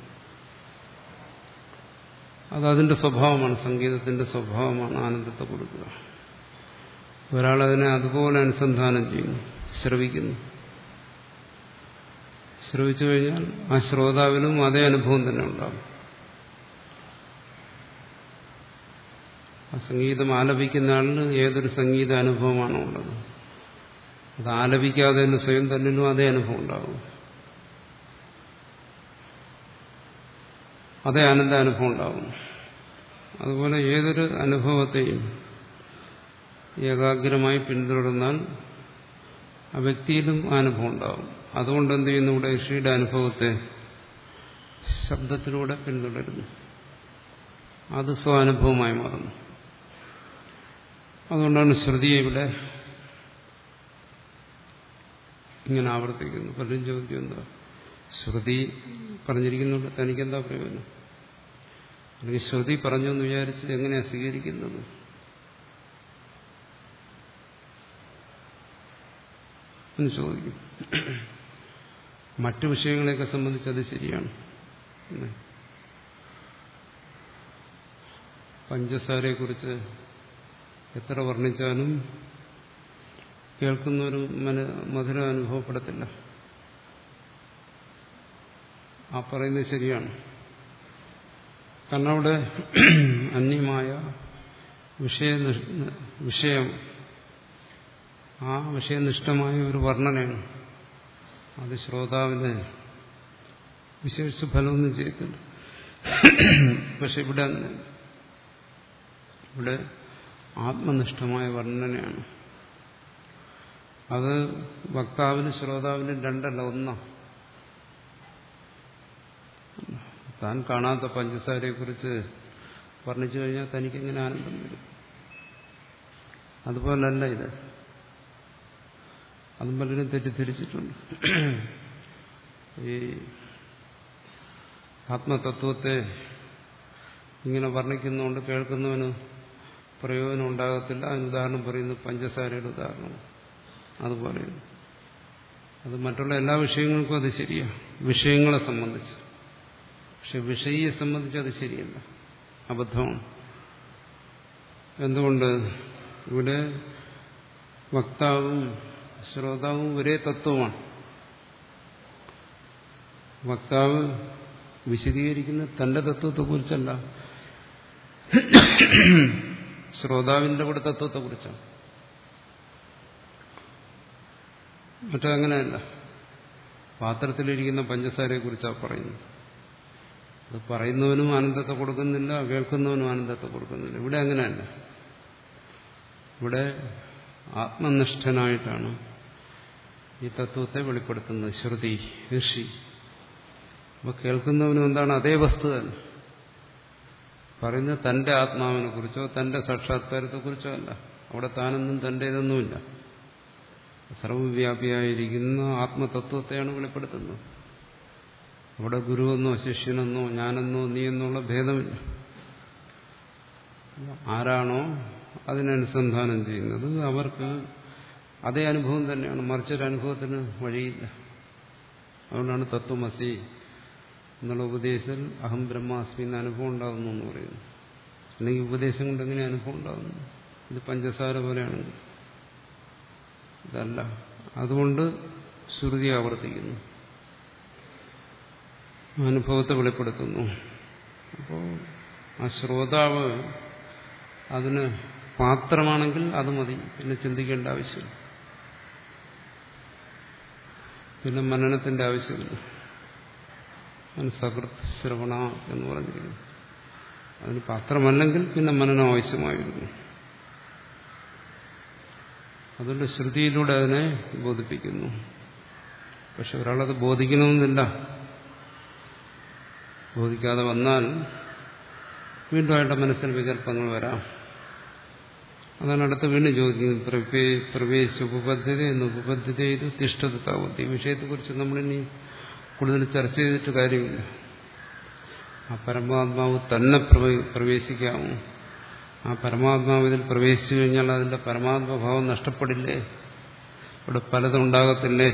അത് അതിന്റെ സ്വഭാവമാണ് സംഗീതത്തിന്റെ സ്വഭാവമാണ് ആനന്ദത്തെ കൊടുക്കുക ഒരാളതിനെ അതുപോലെ അനുസന്ധാനം ചെയ്യുന്നു ശ്രവിക്കുന്നു ശ്രവിച്ചു കഴിഞ്ഞാൽ ആ ശ്രോതാവിനും അതേ അനുഭവം തന്നെ ഉണ്ടാകും ആ സംഗീതം ആലപിക്കുന്ന ആളിന് ഏതൊരു സംഗീത അനുഭവമാണോ ഉള്ളത് അത് ആലപിക്കാതെ തന്നെ സ്വയം തന്നിലും അതേ അനുഭവം ഉണ്ടാകും അതേ ആനന്ദാനുഭവം ഉണ്ടാകും അതുപോലെ ഏതൊരു അനുഭവത്തെയും ഏകാഗ്രമായി പിന്തുടർന്നാൽ ആ വ്യക്തിയിലും അനുഭവം ഉണ്ടാകും അതുകൊണ്ട് എന്ത് ചെയ്യുന്നു ഇവിടെ ഋഷിയുടെ അനുഭവത്തെ ശബ്ദത്തിലൂടെ പിന്തുടരുന്നു അത് സ്വാനുഭവമായി മാറുന്നു അതുകൊണ്ടാണ് ശ്രുതിയെ ഇവിടെ ഇങ്ങനെ ആവർത്തിക്കുന്നു പലരും ചോദിക്കും എന്താ ശ്രുതി പറഞ്ഞിരിക്കുന്നുണ്ട് തനിക്കെന്താ പ്രയോജനം അല്ലെങ്കിൽ ശ്രുതി പറഞ്ഞു എന്ന് വിചാരിച്ച് എങ്ങനെയാ സ്വീകരിക്കുന്നത് എന്ന് ചോദിക്കും മറ്റു വിഷയങ്ങളെയൊക്കെ സംബന്ധിച്ച് അത് ശരിയാണ് പഞ്ചസാരയെക്കുറിച്ച് എത്ര വർണ്ണിച്ചാലും കേൾക്കുന്നൊരു മന മധുരം അനുഭവപ്പെടത്തില്ല ആ പറയുന്നത് ശരിയാണ് കാരണം അവിടെ അന്യമായ വിഷയ വിഷയം ആ വിഷയനിഷ്ഠമായ ഒരു വർണ്ണനയാണ് അത് ശ്രോതാവിന് വിശേഷിച്ച് ഫലമൊന്നും ചെയ്യത്തില്ല പക്ഷെ ഇവിടെ ഇവിടെ ആത്മനിഷ്ഠമായ വർണ്ണനയാണ് അത് വക്താവിനും ശ്രോതാവിനും രണ്ടല്ല ഒന്നാണ് താൻ കാണാത്ത പഞ്ചസാരയെക്കുറിച്ച് വർണ്ണിച്ചു കഴിഞ്ഞാൽ തനിക്കെങ്ങനെ ആനന്ദം വരും അതുപോലല്ല ഇത് അതും പലരും തെറ്റിദ്ധരിച്ചിട്ടുണ്ട് ഈ ആത്മതത്വത്തെ ഇങ്ങനെ വർണ്ണിക്കുന്നതുകൊണ്ട് കേൾക്കുന്നവന് പ്രയോജനം ഉണ്ടാകത്തില്ല അതിന് ഉദാഹരണം പറയുന്നു പഞ്ചസാരയുടെ ഉദാഹരണം അതുപോലെ അത് മറ്റുള്ള എല്ലാ വിഷയങ്ങൾക്കും അത് ശരിയാണ് വിഷയങ്ങളെ സംബന്ധിച്ച് പക്ഷെ വിഷയിയെ സംബന്ധിച്ച് അത് ശരിയല്ല അബദ്ധമാണ് എന്തുകൊണ്ട് ഇവിടെ വക്താവും ശ്രോതാവും ഒരേ തത്വമാണ് വക്താവ് വിശദീകരിക്കുന്ന തന്റെ തത്വത്തെക്കുറിച്ചല്ല ശ്രോതാവിന്റെ കൂടെ തത്വത്തെക്കുറിച്ചാണ് മറ്റങ്ങനെയല്ല പാത്രത്തിലിരിക്കുന്ന പഞ്ചസാരയെക്കുറിച്ചാണ് പറയുന്നത് അത് പറയുന്നവനും ആനന്ദത്തെ കൊടുക്കുന്നില്ല കേൾക്കുന്നവനും ആനന്ദത്തെ കൊടുക്കുന്നില്ല ഇവിടെ അങ്ങനെയല്ല ഇവിടെ ആത്മനിഷ്ഠനായിട്ടാണ് ഈ തത്വത്തെ വെളിപ്പെടുത്തുന്നത് ശ്രുതി ഋഷി അപ്പൊ കേൾക്കുന്നവനും എന്താണ് അതേ വസ്തു തന്നെ പറയുന്നത് തന്റെ ആത്മാവിനെ കുറിച്ചോ തന്റെ സാക്ഷാത്കാരത്തെക്കുറിച്ചോ അല്ല അവിടെ താനൊന്നും തന്റേതൊന്നുമില്ല സർവവ്യാപിയായിരിക്കുന്ന ആത്മതത്വത്തെയാണ് വെളിപ്പെടുത്തുന്നത് അവിടെ ഗുരുവെന്നോ ശിഷ്യനെന്നോ ഞാനെന്നോ നീ എന്നുള്ള ഭേദമില്ല ആരാണോ അതിനനുസന്ധാനം ചെയ്യുന്നത് അവർക്ക് അതേ അനുഭവം തന്നെയാണ് മറിച്ചൊരു അനുഭവത്തിന് വഴിയില്ല അതുകൊണ്ടാണ് തത്വമസി എന്നുള്ള ഉപദേശത്തിൽ അഹം ബ്രഹ്മാസ്മി എന്ന അനുഭവം ഉണ്ടാകുന്നു എന്ന് പറയുന്നു അല്ലെങ്കിൽ ഉപദേശം കൊണ്ട് എങ്ങനെ അനുഭവം ഉണ്ടാകുന്നു ഇത് പഞ്ചസാര പോലെയാണെങ്കിൽ ഇതല്ല അതുകൊണ്ട് ശ്രുതി ആവർത്തിക്കുന്നു അനുഭവത്തെ വെളിപ്പെടുത്തുന്നു അപ്പോൾ ആ ശ്രോതാവ് അതിന് പാത്രമാണെങ്കിൽ അത് മതി പിന്നെ ചിന്തിക്കേണ്ട ആവശ്യമില്ല പിന്നെ മനനത്തിന്റെ ആവശ്യമില്ല അതിന് സകൃത് ശ്രവണ എന്ന് പറഞ്ഞിരിക്കുന്നു അതിന് പാത്രമല്ലെങ്കിൽ പിന്നെ മനനം ആവശ്യമായിരുന്നു അതുകൊണ്ട് ശ്രുതിയിലൂടെ അതിനെ ബോധിപ്പിക്കുന്നു പക്ഷെ ഒരാളത് ബോധിക്കണമെന്നില്ല ബോധിക്കാതെ വന്നാൽ വീണ്ടും അയാളുടെ മനസ്സിൽ വികല്പങ്ങൾ വരാം അതാണ് അടുത്ത് വീണ്ടും ചോദിക്കുന്നത് പ്രവേശ ഉപപദ്ധതി എന്ന് ഉപപദ്ധതി ഇത് തിഷ്ടതാവത്തി ഈ വിഷയത്തെക്കുറിച്ച് നമ്മളിനി കൂടുതൽ ചർച്ച ചെയ്തിട്ട് കാര്യമില്ല ആ പരമാത്മാവ് തന്നെ പ്രവേശിക്കാമോ ആ പരമാത്മാവ് ഇതിൽ പ്രവേശിച്ചു കഴിഞ്ഞാൽ അതിന്റെ പരമാത്മഭാവം നഷ്ടപ്പെടില്ലേ ഇവിടെ പലതുണ്ടാകത്തില്ലേ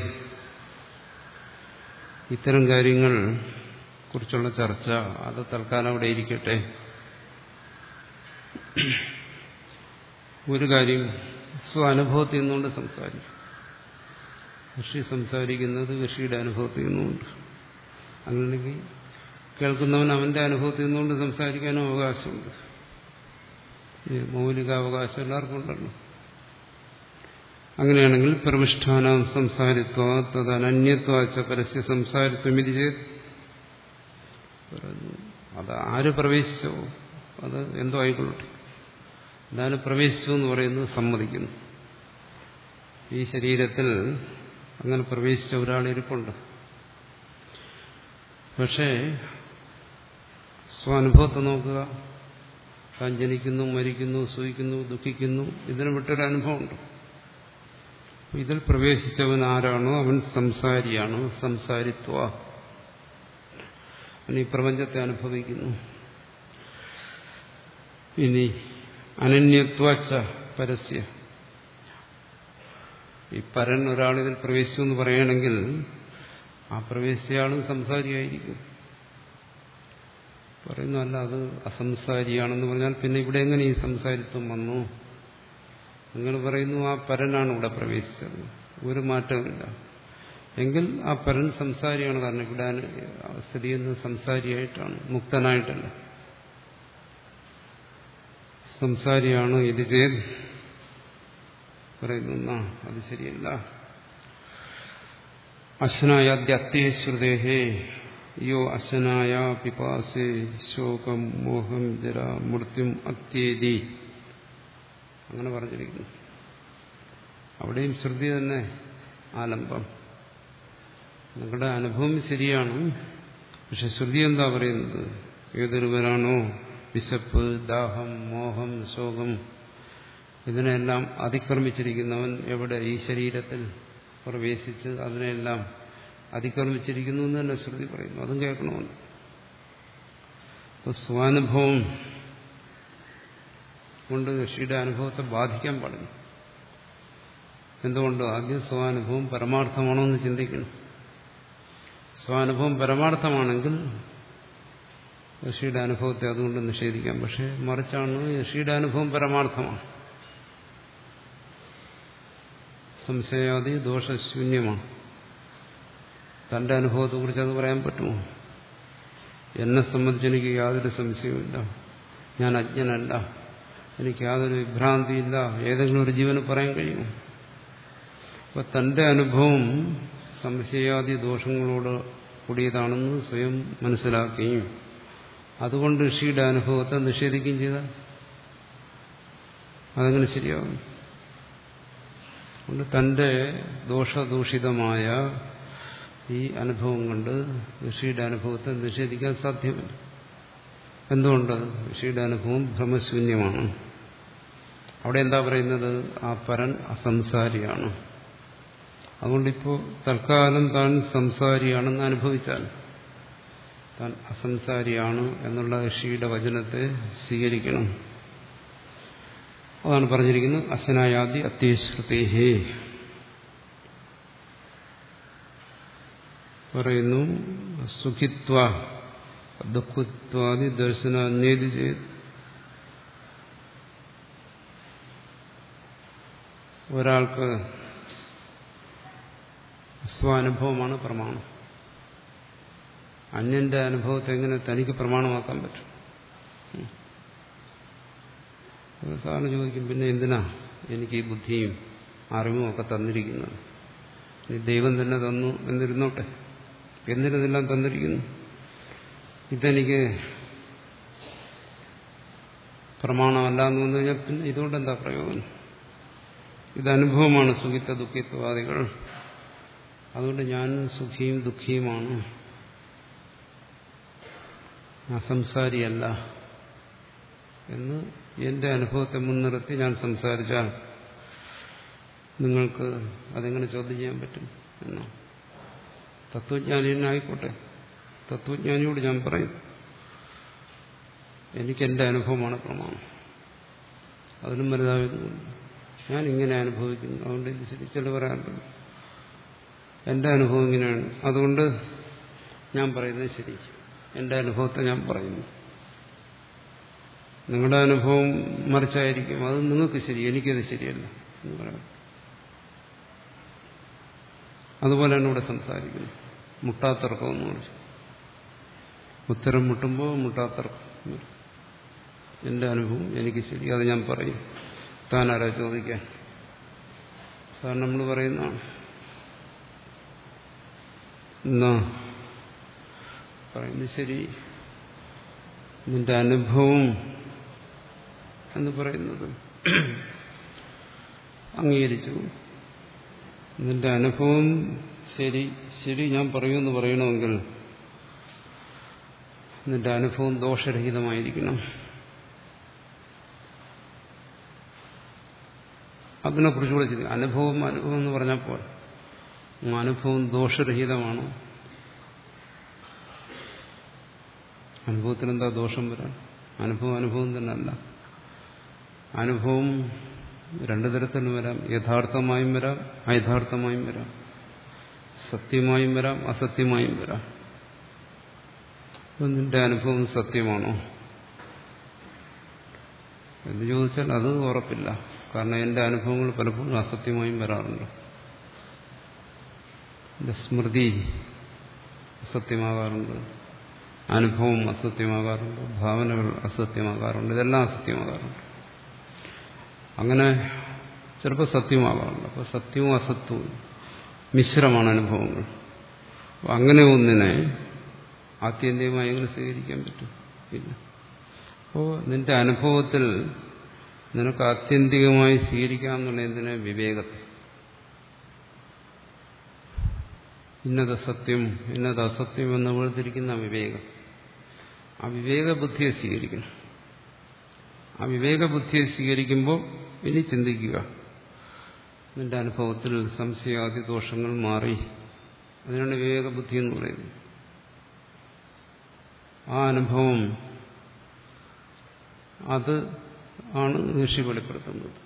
ഇത്തരം കാര്യങ്ങൾ കുറിച്ചുള്ള ചർച്ച അത് തൽക്കാലം അവിടെ ഇരിക്കട്ടെ ഒരു കാര്യം സ്വാനുഭവത്തിൽ നിന്നുകൊണ്ട് സംസാരിക്കും ഋഷി സംസാരിക്കുന്നത് ഋഷിയുടെ അനുഭവത്തിൽ നിന്നുകൊണ്ട് അങ്ങനെയാണെങ്കിൽ കേൾക്കുന്നവൻ അവന്റെ അനുഭവത്തിൽ നിന്നുകൊണ്ട് സംസാരിക്കാനും അവകാശമുണ്ട് മൗലിക അവകാശം എല്ലാവർക്കും ഉണ്ടല്ലോ അങ്ങനെയാണെങ്കിൽ പ്രവിഷ്ഠാനം സംസാരിത്വ തത് അനന്യത്വാച്ച പരസ്യ സംസാരിത്വം ഇത് ചെയ്ത് അത് ആര് പ്രവേശിച്ചോ അത് എന്തോ ആയിക്കൊള്ളട്ടെ എന്തായാലും പ്രവേശിച്ചു എന്ന് പറയുന്നത് സമ്മതിക്കുന്നു ഈ ശരീരത്തിൽ അങ്ങനെ പ്രവേശിച്ച ഒരാൾ ഇരിപ്പുണ്ട് പക്ഷേ സ്വാനുഭവത്തെ നോക്കുക താൻ ജനിക്കുന്നു മരിക്കുന്നു സൂഹിക്കുന്നു ദുഃഖിക്കുന്നു ഇതിന് വിട്ടൊരു അനുഭവമുണ്ട് ഇതിൽ പ്രവേശിച്ചവൻ ആരാണോ അവൻ സംസാരിയാണ് സംസാരിത്വ അവൻ ഈ പ്രപഞ്ചത്തെ അനുഭവിക്കുന്നു ഇനി അനന്യത്വച്ച പരസ്യ ഈ പരൻ ഒരാളിതിൽ പ്രവേശിച്ചു എന്ന് പറയുകയാണെങ്കിൽ ആ പ്രവേശിച്ചയാളും സംസാരിയായിരിക്കും പറയുന്നു അല്ല അത് അസംസാരിയാണെന്ന് പറഞ്ഞാൽ പിന്നെ ഇവിടെ എങ്ങനെ ഈ സംസാരിത്വം വന്നു നിങ്ങൾ പറയുന്നു ആ പരനാണ് ഇവിടെ പ്രവേശിച്ചത് ഒരു മാറ്റമില്ല എങ്കിൽ ആ പരൻ സംസാരിയാണ് കാരണം ഇവിടെ സ്ഥിതി ചെയ്യുന്നത് സംസാരിയായിട്ടാണ് മുക്തനായിട്ടല്ല സംസാരിയാണ് ഇത് ചെയ്ത് പറയുന്നു അത് ശരിയല്ല അശ്നായാദ്യത്യശ്രുതേഹേ യോ അശനായ പിപാസേ ശോകം മോഹം ജര മൃത്യും അത്യേതി അങ്ങനെ പറഞ്ഞിരിക്കുന്നു അവിടെയും ശ്രുതി തന്നെ ആലംബം നിങ്ങളുടെ അനുഭവം ശരിയാണ് പക്ഷെ ശ്രുതി എന്താ പറയുന്നത് ഏതൊരുവരാണോ വിശപ്പ് ദാഹം മോഹം ശോകം ഇതിനെല്ലാം അതിക്രമിച്ചിരിക്കുന്നവൻ എവിടെ ഈ ശരീരത്തിൽ പ്രവേശിച്ച് അതിനെല്ലാം അതിക്രമിച്ചിരിക്കുന്നു എന്ന് തന്നെ ശ്രുതി പറയുന്നു അതും കേൾക്കണമെന്ന് അപ്പൊ സ്വാനുഭവം കൊണ്ട് ഋഷിയുടെ അനുഭവത്തെ ബാധിക്കാൻ പാടില്ല എന്തുകൊണ്ട് ആദ്യം സ്വാനുഭവം പരമാർത്ഥമാണോ എന്ന് ചിന്തിക്കണം സ്വാനുഭവം പരമാർത്ഥമാണെങ്കിൽ ഋഷിയുടെ അനുഭവത്തെ അതുകൊണ്ട് നിഷേധിക്കാം പക്ഷെ മറിച്ചാണ് ഋഷിയുടെ അനുഭവം പരമാർത്ഥമാണ് സംശയാദി ദോഷശൂന്യമാണ് തന്റെ അനുഭവത്തെക്കുറിച്ച് അത് പറയാൻ പറ്റുമോ എന്നെ സംബന്ധിച്ച് എനിക്ക് യാതൊരു സംശയവുമില്ല ഞാൻ അജ്ഞനല്ല എനിക്ക് യാതൊരു വിഭ്രാന്തിയില്ല ഏതെങ്കിലും ഒരു ജീവന് പറയാൻ കഴിയുമോ അപ്പൊ തന്റെ അനുഭവം സംശയാദി ദോഷങ്ങളോട് കൂടിയതാണെന്ന് സ്വയം മനസ്സിലാക്കുകയും അതുകൊണ്ട് ഋഷിയുടെ അനുഭവത്തെ നിഷേധിക്കുകയും ചെയ്താൽ അതെങ്ങനെ ശരിയാവും അതുകൊണ്ട് തന്റെ ദോഷദൂഷിതമായ ഈ അനുഭവം കൊണ്ട് ഋഷിയുടെ അനുഭവത്തെ നിഷേധിക്കാൻ സാധ്യമല്ല എന്തുകൊണ്ട് ഋഷിയുടെ അനുഭവം ഭ്രമശൂന്യമാണ് അവിടെ എന്താ പറയുന്നത് ആ പരൻ അസംസാരിയാണ് അതുകൊണ്ടിപ്പോൾ തൽക്കാലം താൻ സംസാരിയാണെന്ന് അനുഭവിച്ചാൽ താൻ അസംസാരിയാണ് എന്നുള്ള ഋഷിയുടെ വചനത്തെ സ്വീകരിക്കണം അതാണ് പറഞ്ഞിരിക്കുന്നത് അശനായാദി അത്യശ്രുതേഹേ പറയുന്നു സുഖിത്വ ദുഃഖത്വാദി ദർശന അന്വേതി ചെയ്ത് ഒരാൾക്ക് സ്വാനുഭവമാണ് പ്രമാണം അന്യന്റെ അനുഭവത്തെ എങ്ങനെ തനിക്ക് പ്രമാണമാക്കാൻ പറ്റും സാറിന് ചോദിക്കും പിന്നെ എന്തിനാ എനിക്ക് ഈ ബുദ്ധിയും അറിവും ഒക്കെ തന്നിരിക്കുന്നത് ഇനി ദൈവം തന്നെ തന്നു എന്നിരുന്നോട്ടെ എന്തിനെല്ലാം തന്നിരിക്കുന്നു ഇതെനിക്ക് പ്രമാണമല്ല എന്ന് വന്നു കഴിഞ്ഞാൽ പിന്നെ ഇതുകൊണ്ട് എന്താ പ്രയോജനം ഇത് അനുഭവമാണ് സുഖിത്ത ദുഃഖിത്വാദികൾ അതുകൊണ്ട് ഞാൻ സുഖിയും ദുഃഖിയുമാണ് അസംസാരിയല്ല എന്ന് എന്റെ അനുഭവത്തെ മുൻനിർത്തി ഞാൻ സംസാരിച്ചാൽ നിങ്ങൾക്ക് അതെങ്ങനെ ചോദ്യം ചെയ്യാൻ പറ്റും എന്നോ തത്വജ്ഞാനിയായിക്കോട്ടെ തത്വജ്ഞാനിയോട് ഞാൻ പറയും എനിക്കെന്റെ അനുഭവമാണ് പ്രമാണം അതിലും വലുതായതുകൊണ്ട് ഞാൻ ഇങ്ങനെ അനുഭവിക്കുന്നു അതുകൊണ്ട് ഇത് ശരി ചില പറയാറുണ്ട് എന്റെ അനുഭവം ഇങ്ങനെയാണ് അതുകൊണ്ട് ഞാൻ പറയുന്നത് ശരി എന്റെ അനുഭവത്തെ ഞാൻ പറയുന്നു നിങ്ങളുടെ അനുഭവം മറിച്ചായിരിക്കും അത് നിങ്ങൾക്ക് ശരി എനിക്കത് ശരിയല്ല എന്ന് പറയാം അതുപോലെയാണ് ഇവിടെ സംസാരിക്കുന്നത് മുട്ടാത്തർക്കം എന്ന് പറഞ്ഞു ഉത്തരം മുട്ടുമ്പോൾ മുട്ടാത്തർക്കം എന്റെ അനുഭവം എനിക്ക് ശരി അത് ഞാൻ പറയും താനാരാ ചോദിക്കാൻ സാർ നമ്മൾ പറയുന്നതാണ് എന്നാ പറയുന്നത് ശരി നിന്റെ അനുഭവം എന്ന് പറയുന്നത് അംഗീകരിച്ചു നിന്റെ അനുഭവം ശരി ശരി ഞാൻ പറയുമെന്ന് പറയണമെങ്കിൽ നിന്റെ അനുഭവം ദോഷരഹിതമായിരിക്കണം അതിനെക്കുറിച്ചുകൂടെ ചിന്തി അനുഭവം അനുഭവം എന്ന് പറഞ്ഞാൽ പോലെ അനുഭവം ദോഷരഹിതമാണോ അനുഭവത്തിന് എന്താ ദോഷം വരാൻ അനുഭവം അനുഭവം തന്നെ അല്ല അനുഭവം രണ്ടു തരത്തിലും വരാം യഥാർത്ഥമായും വരാം അയഥാർത്ഥമായും വരാം സത്യമായും വരാം അസത്യമായും വരാം നിന്റെ അനുഭവം സത്യമാണോ എന്ന് ചോദിച്ചാൽ അത് ഉറപ്പില്ല കാരണം എന്റെ അനുഭവങ്ങൾ പലപ്പോഴും അസത്യമായും വരാറുണ്ട് എന്റെ സ്മൃതി അസത്യമാകാറുണ്ട് അനുഭവം അസത്യമാകാറുണ്ട് ഭാവനകൾ അസത്യമാകാറുണ്ട് ഇതെല്ലാം അസത്യമാകാറുണ്ട് അങ്ങനെ ചിലപ്പോൾ സത്യമാകാറുണ്ട് അപ്പോൾ സത്യവും അസത്യവും മിശ്രമാണ് അനുഭവങ്ങൾ അങ്ങനെ ഒന്നിനെ ആത്യന്തികമായി എങ്ങനെ സ്വീകരിക്കാൻ പറ്റും ഇല്ല അപ്പോൾ നിന്റെ അനുഭവത്തിൽ നിനക്ക് ആത്യന്തികമായി സ്വീകരിക്കാമെന്നുള്ള എന്തിനെ വിവേകത്തെ ഇന്നത് സത്യം ഇന്നത് അസത്യം എന്ന് വേർതിരിക്കുന്ന വിവേകം ആ വിവേക ബുദ്ധിയെ സ്വീകരിക്കണം ആ വിവേക ബുദ്ധിയെ സ്വീകരിക്കുമ്പോൾ ഇനി ചിന്തിക്കുക നിന്റെ അനുഭവത്തിൽ സംശയാദി ദോഷങ്ങൾ മാറി അതിനാണ് വിവേക ബുദ്ധി എന്ന് പറയുന്നത് ആ അനുഭവം അത് ആണ് ഋഷി വെളിപ്പെടുത്തുന്നത്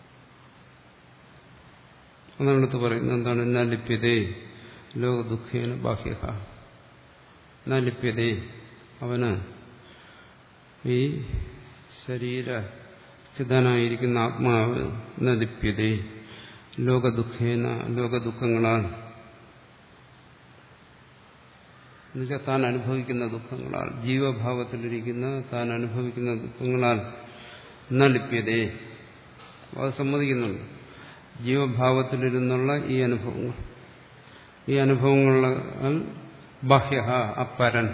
അതാണ് അടുത്ത് പറയുന്നത് എന്താണ് എന്നാ ലിപ്യതേ ലോക ദുഃഖേന ബാഹ്യ എന്നാ ലിപ്യതേ അവന് ഈ ശരീര സ്ഥിതനായിരിക്കുന്ന ആത്മാവ് എന്ന ലിപ്യതേ ലോകദുഃഖേന ലോകദുഃഖങ്ങളാൽ എന്നുവെച്ചാൽ താൻ അനുഭവിക്കുന്ന ദുഃഖങ്ങളാൽ ജീവഭാവത്തിലിരിക്കുന്ന താൻ അനുഭവിക്കുന്ന ദുഃഖങ്ങളാൽ നലിപ്യതേ അത് സമ്മതിക്കുന്നുണ്ട് ജീവഭാവത്തിലിരുന്നുള്ള ഈ അനുഭവങ്ങൾ ഈ അനുഭവങ്ങളാൽ ബാഹ്യ അപ്പരൻ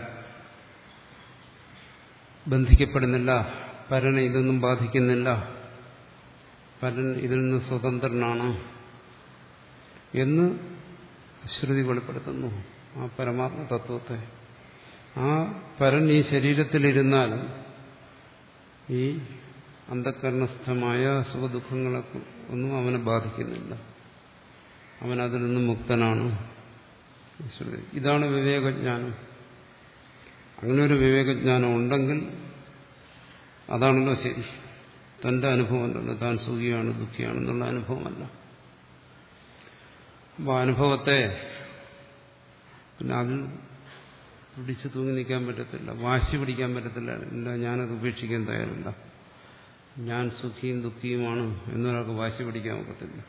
ബന്ധിക്കപ്പെടുന്നില്ല പരനെ ഇതൊന്നും ബാധിക്കുന്നില്ല പരൻ ഇതിൽ നിന്ന് സ്വതന്ത്രനാണ് എന്ന് ശ്രുതി വെളിപ്പെടുത്തുന്നു ആ പരമാത്മ തത്വത്തെ ആ പരൻ ഈ ശരീരത്തിലിരുന്നാൽ ഈ അന്ധകരണസ്ഥമായ സുഖദുഃഖങ്ങളെ ഒന്നും അവനെ ബാധിക്കുന്നില്ല അവൻ അതിൽ നിന്നും മുക്തനാണ് ഇതാണ് വിവേകജ്ഞാനം അങ്ങനെ ഒരു വിവേകജ്ഞാനം ഉണ്ടെങ്കിൽ അതാണല്ലോ ശരി തന്റെ അനുഭവമല്ലല്ലോ താൻ സുഖിയാണ് ദുഃഖിയാണെന്നുള്ള അനുഭവമല്ല അപ്പോൾ അനുഭവത്തെ പിന്നെ അതിൽ പിടിച്ചു തൂങ്ങി നിൽക്കാൻ പറ്റത്തില്ല വാശി പിടിക്കാൻ പറ്റത്തില്ല ഇല്ല ഞാനത് ഉപേക്ഷിക്കാൻ തയ്യാറില്ല ഞാൻ സുഖിയും ദുഃഖിയുമാണ് എന്നൊരാൾക്ക് വാശി പിടിക്കാൻ ഒക്കത്തില്ല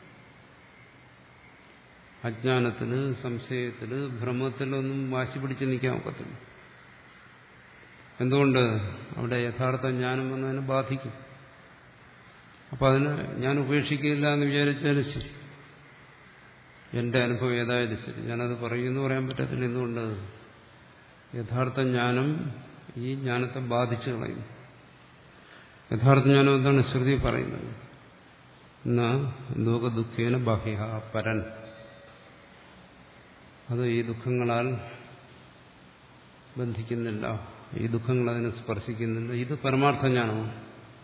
അജ്ഞാനത്തില് സംശയത്തില് ഭ്രമത്തിലൊന്നും വാശി പിടിച്ച് നിൽക്കാൻ ഒക്കത്തില്ല എന്തുകൊണ്ട് അവിടെ യഥാർത്ഥ ജ്ഞാനം വന്നതിനെ ബാധിക്കും അപ്പൊ അതിന് ഞാൻ ഉപേക്ഷിക്കില്ല എന്ന് വിചാരിച്ചാലും ശരി എന്റെ അനുഭവം ഏതായാലും ശരി ഞാനത് പറയുമെന്ന് പറയാൻ പറ്റത്തില്ല എന്തുകൊണ്ട് യഥാർത്ഥ ജ്ഞാനം ഈ ജ്ഞാനത്തെ ബാധിച്ചു കളയും യഥാർത്ഥ ജ്ഞാനം എന്താണ് ശ്രുതി പറയുന്നത് എന്നാ ലോക ദുഃഖേന ബാഹ്യ പരൻ അത് ഈ ദുഃഖങ്ങളാൽ ബന്ധിക്കുന്നില്ല ഈ ദുഃഖങ്ങൾ അതിനെ സ്പർശിക്കുന്നില്ല ഇത് പരമാർത്ഥ ജ്ഞാനമാണ്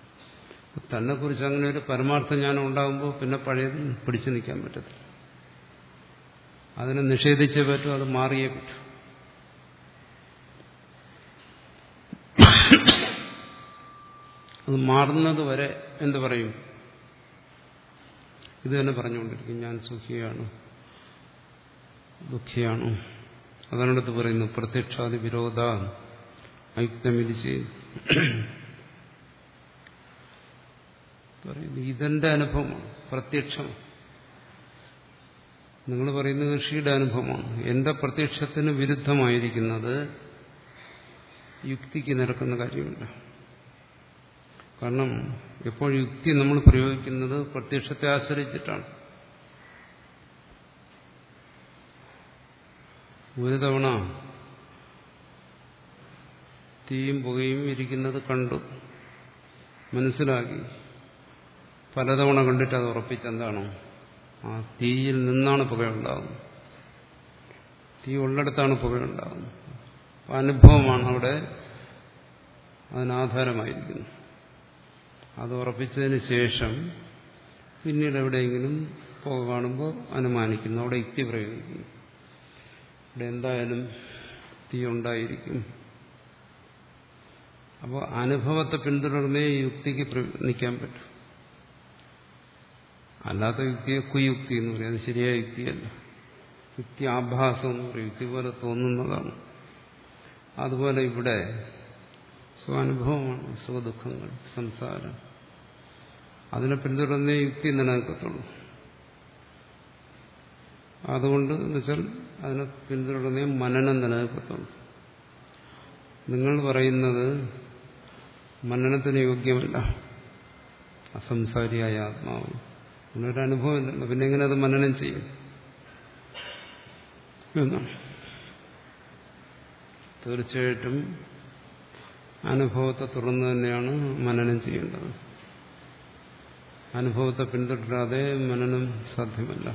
തന്നെ കുറിച്ച് അങ്ങനെ ഒരു പരമാർത്ഥ ജ്ഞാനം ഉണ്ടാകുമ്പോൾ പിന്നെ പഴയത് പിടിച്ചു നിൽക്കാൻ പറ്റത്തില്ല അതിനെ നിഷേധിച്ചേ പറ്റൂ അത് മാറിയേ പറ്റൂ അത് മാറുന്നത് വരെ എന്ത് പറയും ഇത് തന്നെ പറഞ്ഞുകൊണ്ടിരിക്കും ഞാൻ സുഖിയാണ് ദുഃഖിയാണ് അതാണടുത്ത് പറയുന്നു പ്രത്യക്ഷാദി വിരോധ അയുക്തമിരിച്ച് പറയുന്നു ഇതെന്റെ അനുഭവമാണ് പ്രത്യക്ഷം നിങ്ങൾ പറയുന്നത് ഋഷിയുടെ അനുഭവമാണ് എന്റെ പ്രത്യക്ഷത്തിന് വിരുദ്ധമായിരിക്കുന്നത് യുക്തിക്ക് നിരക്കുന്ന കാര്യമില്ല കാരണം എപ്പോൾ യുക്തി നമ്മൾ പ്രയോഗിക്കുന്നത് പ്രത്യക്ഷത്തെ ആശ്രയിച്ചിട്ടാണ് ഒരു തവണ തീയും പുകയും ഇരിക്കുന്നത് കണ്ടു മനസ്സിലാക്കി പലതവണ കണ്ടിട്ട് അത് ഉറപ്പിച്ചെന്താണോ ആ തീയിൽ നിന്നാണ് പുകയുണ്ടാകുന്നത് തീ ഉള്ളിടത്താണ് പുകയുണ്ടാകുന്നത് അനുഭവമാണ് അവിടെ അതിനാധാരമായിരിക്കുന്നത് അത് ഉറപ്പിച്ചതിന് ശേഷം പിന്നീട് എവിടെയെങ്കിലും പുക കാണുമ്പോൾ അനുമാനിക്കുന്നു അവിടെ യുക്തി പ്രയോഗിക്കുന്നു ഇവിടെ എന്തായാലും തീ ഉണ്ടായിരിക്കും അപ്പോൾ അനുഭവത്തെ പിന്തുടർന്നേ യുക്തിക്ക് നിൽക്കാൻ പറ്റും അല്ലാത്ത യുക്തിയെ കുയുക്തി എന്ന് പറയും അത് ശരിയായ യുക്തിയല്ല യുക്തി ആഭാസം എന്ന് പറയും യുക്തി പോലെ തോന്നുന്നതാണ് അതുപോലെ ഇവിടെ സ്വാനുഭവമാണ് സുഖദുഃഖങ്ങൾ സംസാരം അതിനെ പിന്തുടർന്നേ യുക്തി നിലനിൽക്കത്തുള്ളൂ അതുകൊണ്ട് എന്നുവെച്ചാൽ അതിനെ പിന്തുടർന്നേ മനനം നിലനിൽക്കത്തുള്ളൂ നിങ്ങൾ പറയുന്നത് മനനത്തിന് യോഗ്യമല്ല അസംസാരിയായ ആത്മാവ് അങ്ങനൊരു അനുഭവമില്ലല്ലോ പിന്നെ എങ്ങനെ അത് മനനം ചെയ്യും എന്നാണ് തീർച്ചയായിട്ടും അനുഭവത്തെ തുടർന്ന് തന്നെയാണ് മനനം ചെയ്യേണ്ടത് അനുഭവത്തെ പിന്തുടരാതെ മനനം സാധ്യമല്ല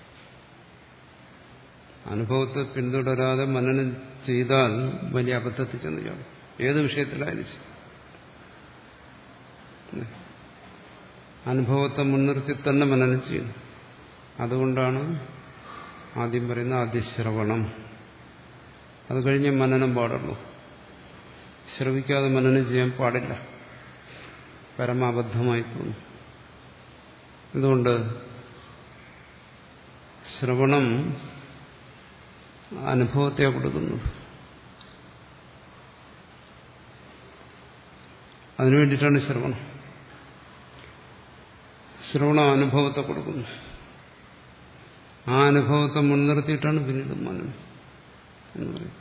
അനുഭവത്തെ പിന്തുടരാതെ മനനം ചെയ്താൽ വലിയ അബദ്ധത്തിൽ ചെന്ന് ചാടും ഏത് വിഷയത്തിലായാലും ശരി അനുഭവത്തെ മുൻനിർത്തി തന്നെ മനനം ചെയ്യുന്നു അതുകൊണ്ടാണ് ആദ്യം പറയുന്ന ആദ്യശ്രവണം അത് കഴിഞ്ഞ് മനനം പാടുള്ളൂ ശ്രവിക്കാതെ മനനം ചെയ്യാൻ പാടില്ല പരമാബദ്ധമായി തോന്നും എന്തുകൊണ്ട് ശ്രവണം അനുഭവത്തെ കൊടുക്കുന്നത് അതിനുവേണ്ടിയിട്ടാണ് ശ്രവണം ശ്രവണം അനുഭവത്തെ കൊടുക്കുന്നു ആ അനുഭവത്തെ മുൻനിർത്തിയിട്ടാണ് പിന്നീട് മനനം എന്ന് പറയും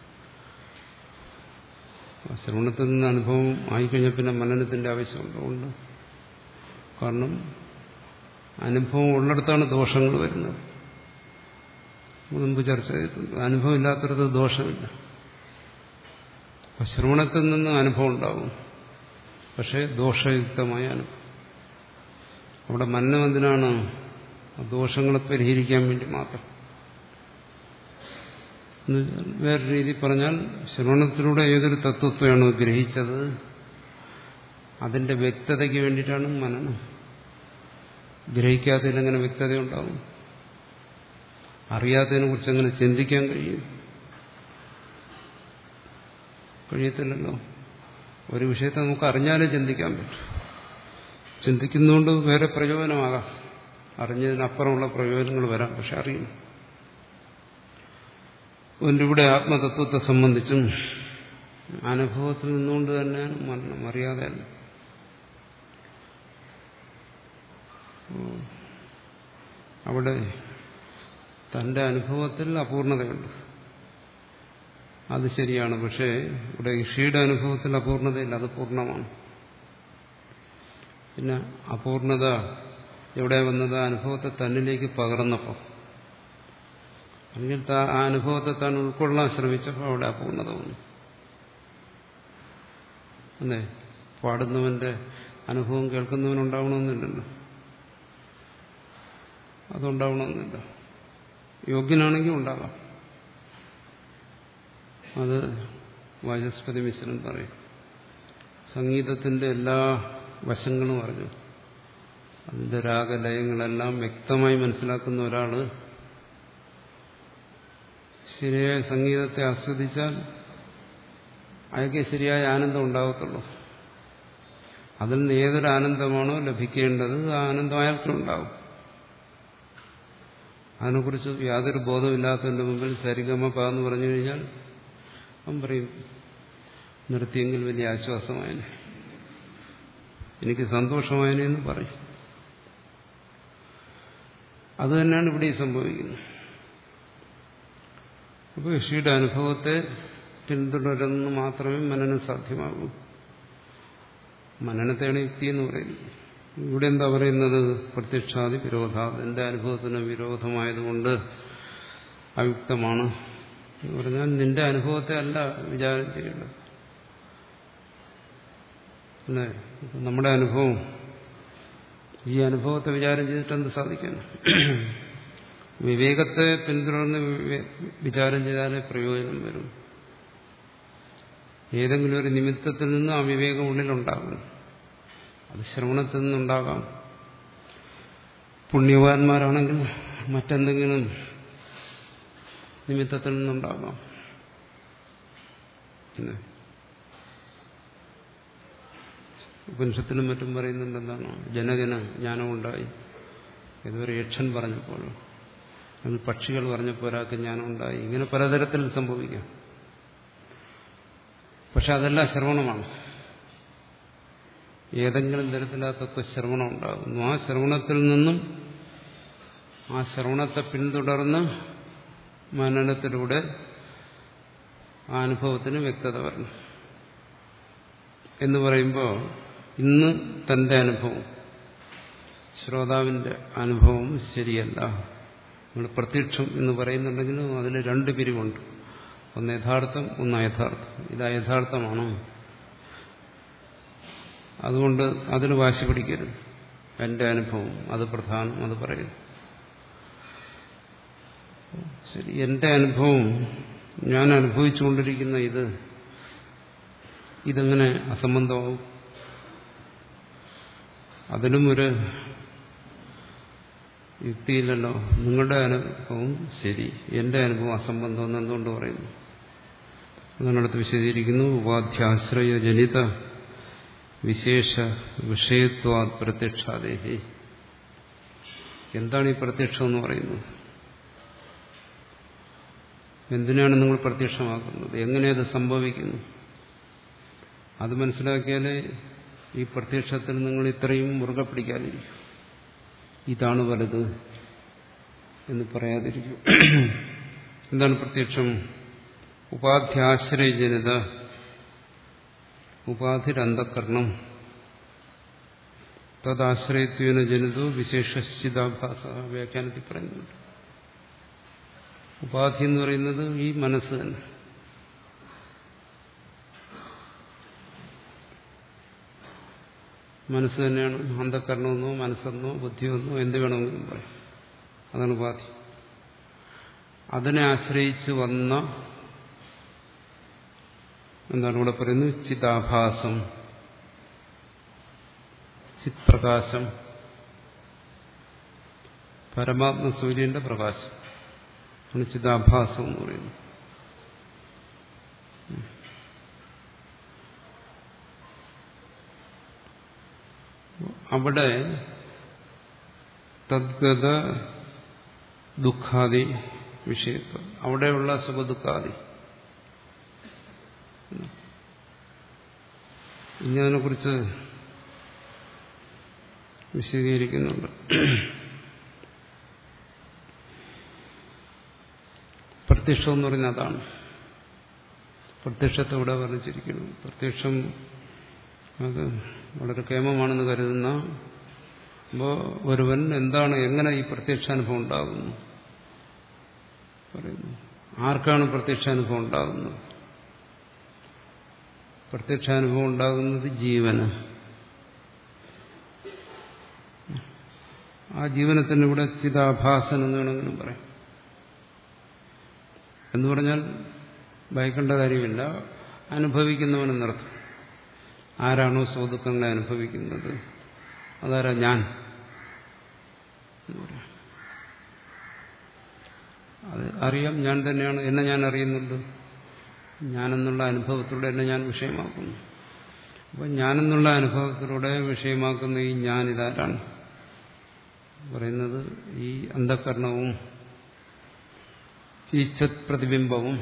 ശ്രവണത്തിൽ നിന്ന് അനുഭവം ആയിക്കഴിഞ്ഞാൽ പിന്നെ മനനത്തിന്റെ ആവശ്യമുണ്ട് ഉണ്ട് കാരണം അനുഭവം ഉള്ളിടത്താണ് ദോഷങ്ങൾ വരുന്നത് മുൻപ് ചർച്ച ചെയ്തിട്ടുണ്ട് അനുഭവം ഇല്ലാത്തടത്ത് ദോഷമില്ല അപ്പൊ ശ്രവണത്തിൽ നിന്ന് അനുഭവം ഉണ്ടാവും പക്ഷേ ദോഷയുക്തമായ അനുഭവം അവിടെ മന്നം എന്തിനാണ് ദോഷങ്ങളെ പരിഹരിക്കാൻ വേണ്ടി മാത്രം വേറെ രീതി പറഞ്ഞാൽ ശ്രവണത്തിലൂടെ ഏതൊരു തത്വത്തെയാണോ ഗ്രഹിച്ചത് അതിന്റെ വ്യക്തതയ്ക്ക് വേണ്ടിയിട്ടാണ് മനനം ഗ്രഹിക്കാത്തതിനെങ്ങനെ വ്യക്തത ഉണ്ടാവും അറിയാത്തതിനെ കുറിച്ച് എങ്ങനെ ചിന്തിക്കാൻ കഴിയും കഴിയത്തില്ലല്ലോ ഒരു വിഷയത്തെ നമുക്ക് അറിഞ്ഞാലേ ചിന്തിക്കാൻ പറ്റും ചിന്തിക്കുന്നതുകൊണ്ട് വേറെ പ്രയോജനമാകാം അറിഞ്ഞതിനപ്പുറമുള്ള പ്രയോജനങ്ങൾ വരാം പക്ഷെ അറിയും അതുകൊണ്ട് ഇവിടെ ആത്മതത്വത്തെ സംബന്ധിച്ചും അനുഭവത്തിൽ നിന്നുകൊണ്ട് തന്നെയാണ് മരണം അറിയാതെ അവിടെ തന്റെ അനുഭവത്തിൽ അപൂർണതയുണ്ട് അത് ശരിയാണ് പക്ഷേ ഇവിടെ ഋഷിയുടെ അനുഭവത്തിൽ അപൂർണതയില്ല അത് പൂർണ്ണമാണ് പിന്നെ അപൂർണത എവിടെ വന്നത് അനുഭവത്തെ തന്നിലേക്ക് പകർന്നപ്പോൾ അല്ലെങ്കിൽ ആ അനുഭവത്തെ താൻ ഉൾക്കൊള്ളാൻ ശ്രമിച്ചപ്പോൾ അവിടെ അപൂർണത വന്നു അല്ലേ പാടുന്നവന്റെ അനുഭവം കേൾക്കുന്നവനുണ്ടാവണമെന്നില്ലല്ലോ അതുണ്ടാവണമെന്നില്ല യോഗ്യനാണെങ്കിൽ ഉണ്ടാകാം അത് വാചസ്പതി മിശ്രൻ പറയും സംഗീതത്തിന്റെ എല്ലാ വശങ്ങളും അറിഞ്ഞു അതിന്റെ രാഗലയങ്ങളെല്ലാം വ്യക്തമായി മനസ്സിലാക്കുന്ന ഒരാള് ശരിയായ സംഗീതത്തെ ആസ്വദിച്ചാൽ അയാൾക്ക് ശരിയായ ആനന്ദം ഉണ്ടാകത്തുള്ളൂ അതിൽ നിന്ന് ഏതൊരു ആനന്ദമാണോ ലഭിക്കേണ്ടത് ആ ആനന്ദം അയാൾക്കുണ്ടാവും അതിനെക്കുറിച്ച് യാതൊരു ബോധമില്ലാത്തതിന്റെ മുമ്പിൽ സരിഗമ എന്ന് പറഞ്ഞു കഴിഞ്ഞാൽ അവൻ പറയും നിർത്തിയെങ്കിൽ വലിയ ആശ്വാസമായനെ എനിക്ക് സന്തോഷമായനെ എന്ന് പറയും അത് തന്നെയാണ് ഇവിടെ സംഭവിക്കുന്നത് അപ്പോൾ ഋഷിയുടെ അനുഭവത്തെ പിന്തുടരുന്നു മാത്രമേ മനനം സാധ്യമാകൂ മനനത്തെയാണ് യുക്തി എന്ന് പറയുന്നത് ഇവിടെ എന്താ പറയുന്നത് പ്രത്യക്ഷാദി വിരോധ എന്റെ അനുഭവത്തിന് വിരോധമായതുകൊണ്ട് അയുക്തമാണ് എന്ന് പറഞ്ഞാൽ നിന്റെ അനുഭവത്തെ അല്ല വിചാരം ചെയ്യേണ്ടത് അല്ലേ നമ്മുടെ അനുഭവം ഈ അനുഭവത്തെ വിചാരം ചെയ്തിട്ട് എന്ത് സാധിക്കണം വിവേകത്തെ പിന്തുടർന്ന് വിചാരം ചെയ്താലേ പ്രയോജനം വരും ഏതെങ്കിലും ഒരു നിമിത്തത്തിൽ നിന്ന് ആ വിവേകം ഉള്ളിലുണ്ടാകും അത് ശ്രവണത്തിൽ നിന്നുണ്ടാകാം പുണ്യവാന്മാരാണെങ്കിൽ മറ്റെന്തെങ്കിലും നിമിത്തത്തിൽ നിന്നുണ്ടാകാം ഉപനിഷത്തിലും മറ്റും പറയുന്നുണ്ട് എന്താണ് ജനകന് ജ്ഞാനമുണ്ടായി ഇതുവരെ യക്ഷൻ പറഞ്ഞപ്പോൾ അല്ലെങ്കിൽ പക്ഷികൾ പറഞ്ഞപ്പോൾ ഒരാൾക്ക് ജ്ഞാനമുണ്ടായി ഇങ്ങനെ പലതരത്തിൽ സംഭവിക്കാം പക്ഷെ അതെല്ലാം ശ്രവണമാണ് ഏതെങ്കിലും തരത്തിൽ ആ തത്വശ്രവണം ഉണ്ടാകുന്നു ആ ശ്രവണത്തിൽ നിന്നും ആ ശ്രവണത്തെ പിന്തുടർന്ന് മനനത്തിലൂടെ ആ അനുഭവത്തിന് വ്യക്തത വരണം എന്ന് പറയുമ്പോൾ ഇന്ന് തന്റെ അനുഭവം ശ്രോതാവിന്റെ അനുഭവം ശരിയല്ല നമ്മൾ പ്രത്യക്ഷം എന്ന് പറയുന്നുണ്ടെങ്കിലും അതിൽ രണ്ട് പിരിവുണ്ട് ഒന്ന് യഥാർത്ഥം ഒന്ന് അയഥാർത്ഥം ഇത് അയഥാർത്ഥമാണോ അതുകൊണ്ട് അതിന് വാശി പിടിക്കരുത് എന്റെ അനുഭവം അത് പ്രധാനം അത് പറയുന്നു ശരി എന്റെ അനുഭവം ഞാൻ അനുഭവിച്ചുകൊണ്ടിരിക്കുന്ന ഇത് ഇതെങ്ങനെ അസംബന്ധമാവും അതിനും ഒരു യുക്തിയില്ലല്ലോ നിങ്ങളുടെ അനുഭവം ശരി എന്റെ അനുഭവം അസംബന്ധം എന്ന് എന്തുകൊണ്ട് പറയുന്നു അതിനടുത്ത് വിശദീകരിക്കുന്നു ഉപാധ്യാശ്രയ ജനിത വിശേഷ വിഷയത്വാ പ്രത്യക്ഷാദേഹി എന്താണ് ഈ പ്രത്യക്ഷം എന്ന് പറയുന്നത് എന്തിനാണ് നിങ്ങൾ പ്രത്യക്ഷമാക്കുന്നത് എങ്ങനെ അത് സംഭവിക്കുന്നു അത് മനസ്സിലാക്കിയാലേ ഈ പ്രത്യക്ഷത്തിൽ നിങ്ങൾ ഇത്രയും മുറുകെ പിടിക്കാതിരിക്കും ഇതാണ് വലുത് എന്ന് പറയാതിരിക്കും എന്താണ് പ്രത്യക്ഷം ഉപാധ്യാശ്രയജനിത ഉപാധിരന്തക്കരണം തദാശ്രയത്വേന ജനിതോ വിശേഷിതാഭാസ വ്യാഖ്യാനത്തിൽ പറയുന്നുണ്ട് ഉപാധി എന്ന് പറയുന്നത് ഈ മനസ്സ് തന്നെ മനസ്സ് തന്നെയാണ് അന്ധക്കരണമെന്നോ മനസ്സെന്നോ ബുദ്ധിയെന്നോ എന്ത് വേണമെങ്കിലും പറയാം അതാണ് ഉപാധി അതിനെ ആശ്രയിച്ച് വന്ന എന്താണ് ഇവിടെ പറയുന്നത് ചിതാഭാസം ചിത്പ്രകാശം പരമാത്മ സൂര്യന്റെ പ്രകാശം ആണ് ചിതാഭാസം എന്ന് പറയുന്നത് അവിടെ തദ്ഗത ദുഃഖാദി വിഷയത്വം അവിടെയുള്ള സുഖദുഃഖാദി ഇനി അതിനെക്കുറിച്ച് വിശദീകരിക്കുന്നുണ്ട് പ്രത്യക്ഷം എന്ന് പറയുന്നത് അതാണ് പ്രത്യക്ഷത്തെ ഇവിടെ വർണ്ണിച്ചിരിക്കുന്നു പ്രത്യക്ഷം അത് വളരെ കേമമാണെന്ന് കരുതുന്ന അപ്പോൾ ഒരുവൻ എന്താണ് എങ്ങനെ ഈ പ്രത്യക്ഷാനുഭവം ഉണ്ടാകുന്നു പറയുന്നു ആർക്കാണ് പ്രത്യക്ഷാനുഭവം ഉണ്ടാകുന്നത് പ്രത്യക്ഷാനുഭവം ഉണ്ടാകുന്നത് ജീവന് ആ ജീവനെ തന്നെ ഇവിടെ ചിതാഭാസൻ എന്ന് വേണമെങ്കിലും പറയാം എന്ന് പറഞ്ഞാൽ ഭയക്കേണ്ട കാര്യമില്ല അനുഭവിക്കുന്നവനെന്നർത്ഥം ആരാണോ സുഖദുഃഖങ്ങളെ അനുഭവിക്കുന്നത് അതാരാ ഞാൻ എന്ന് പറയാം അത് അറിയാം ഞാൻ തന്നെയാണ് എന്നെ ഞാൻ അറിയുന്നുണ്ട് ഞാനെന്നുള്ള അനുഭവത്തിലൂടെ എന്നെ ഞാൻ വിഷയമാക്കുന്നു അപ്പം ഞാനെന്നുള്ള അനുഭവത്തിലൂടെ വിഷയമാക്കുന്ന ഈ ഞാൻ ഇതാരാണ് പറയുന്നത് ഈ അന്ധകരണവും ഈ ചത് പ്രതിബിംബവും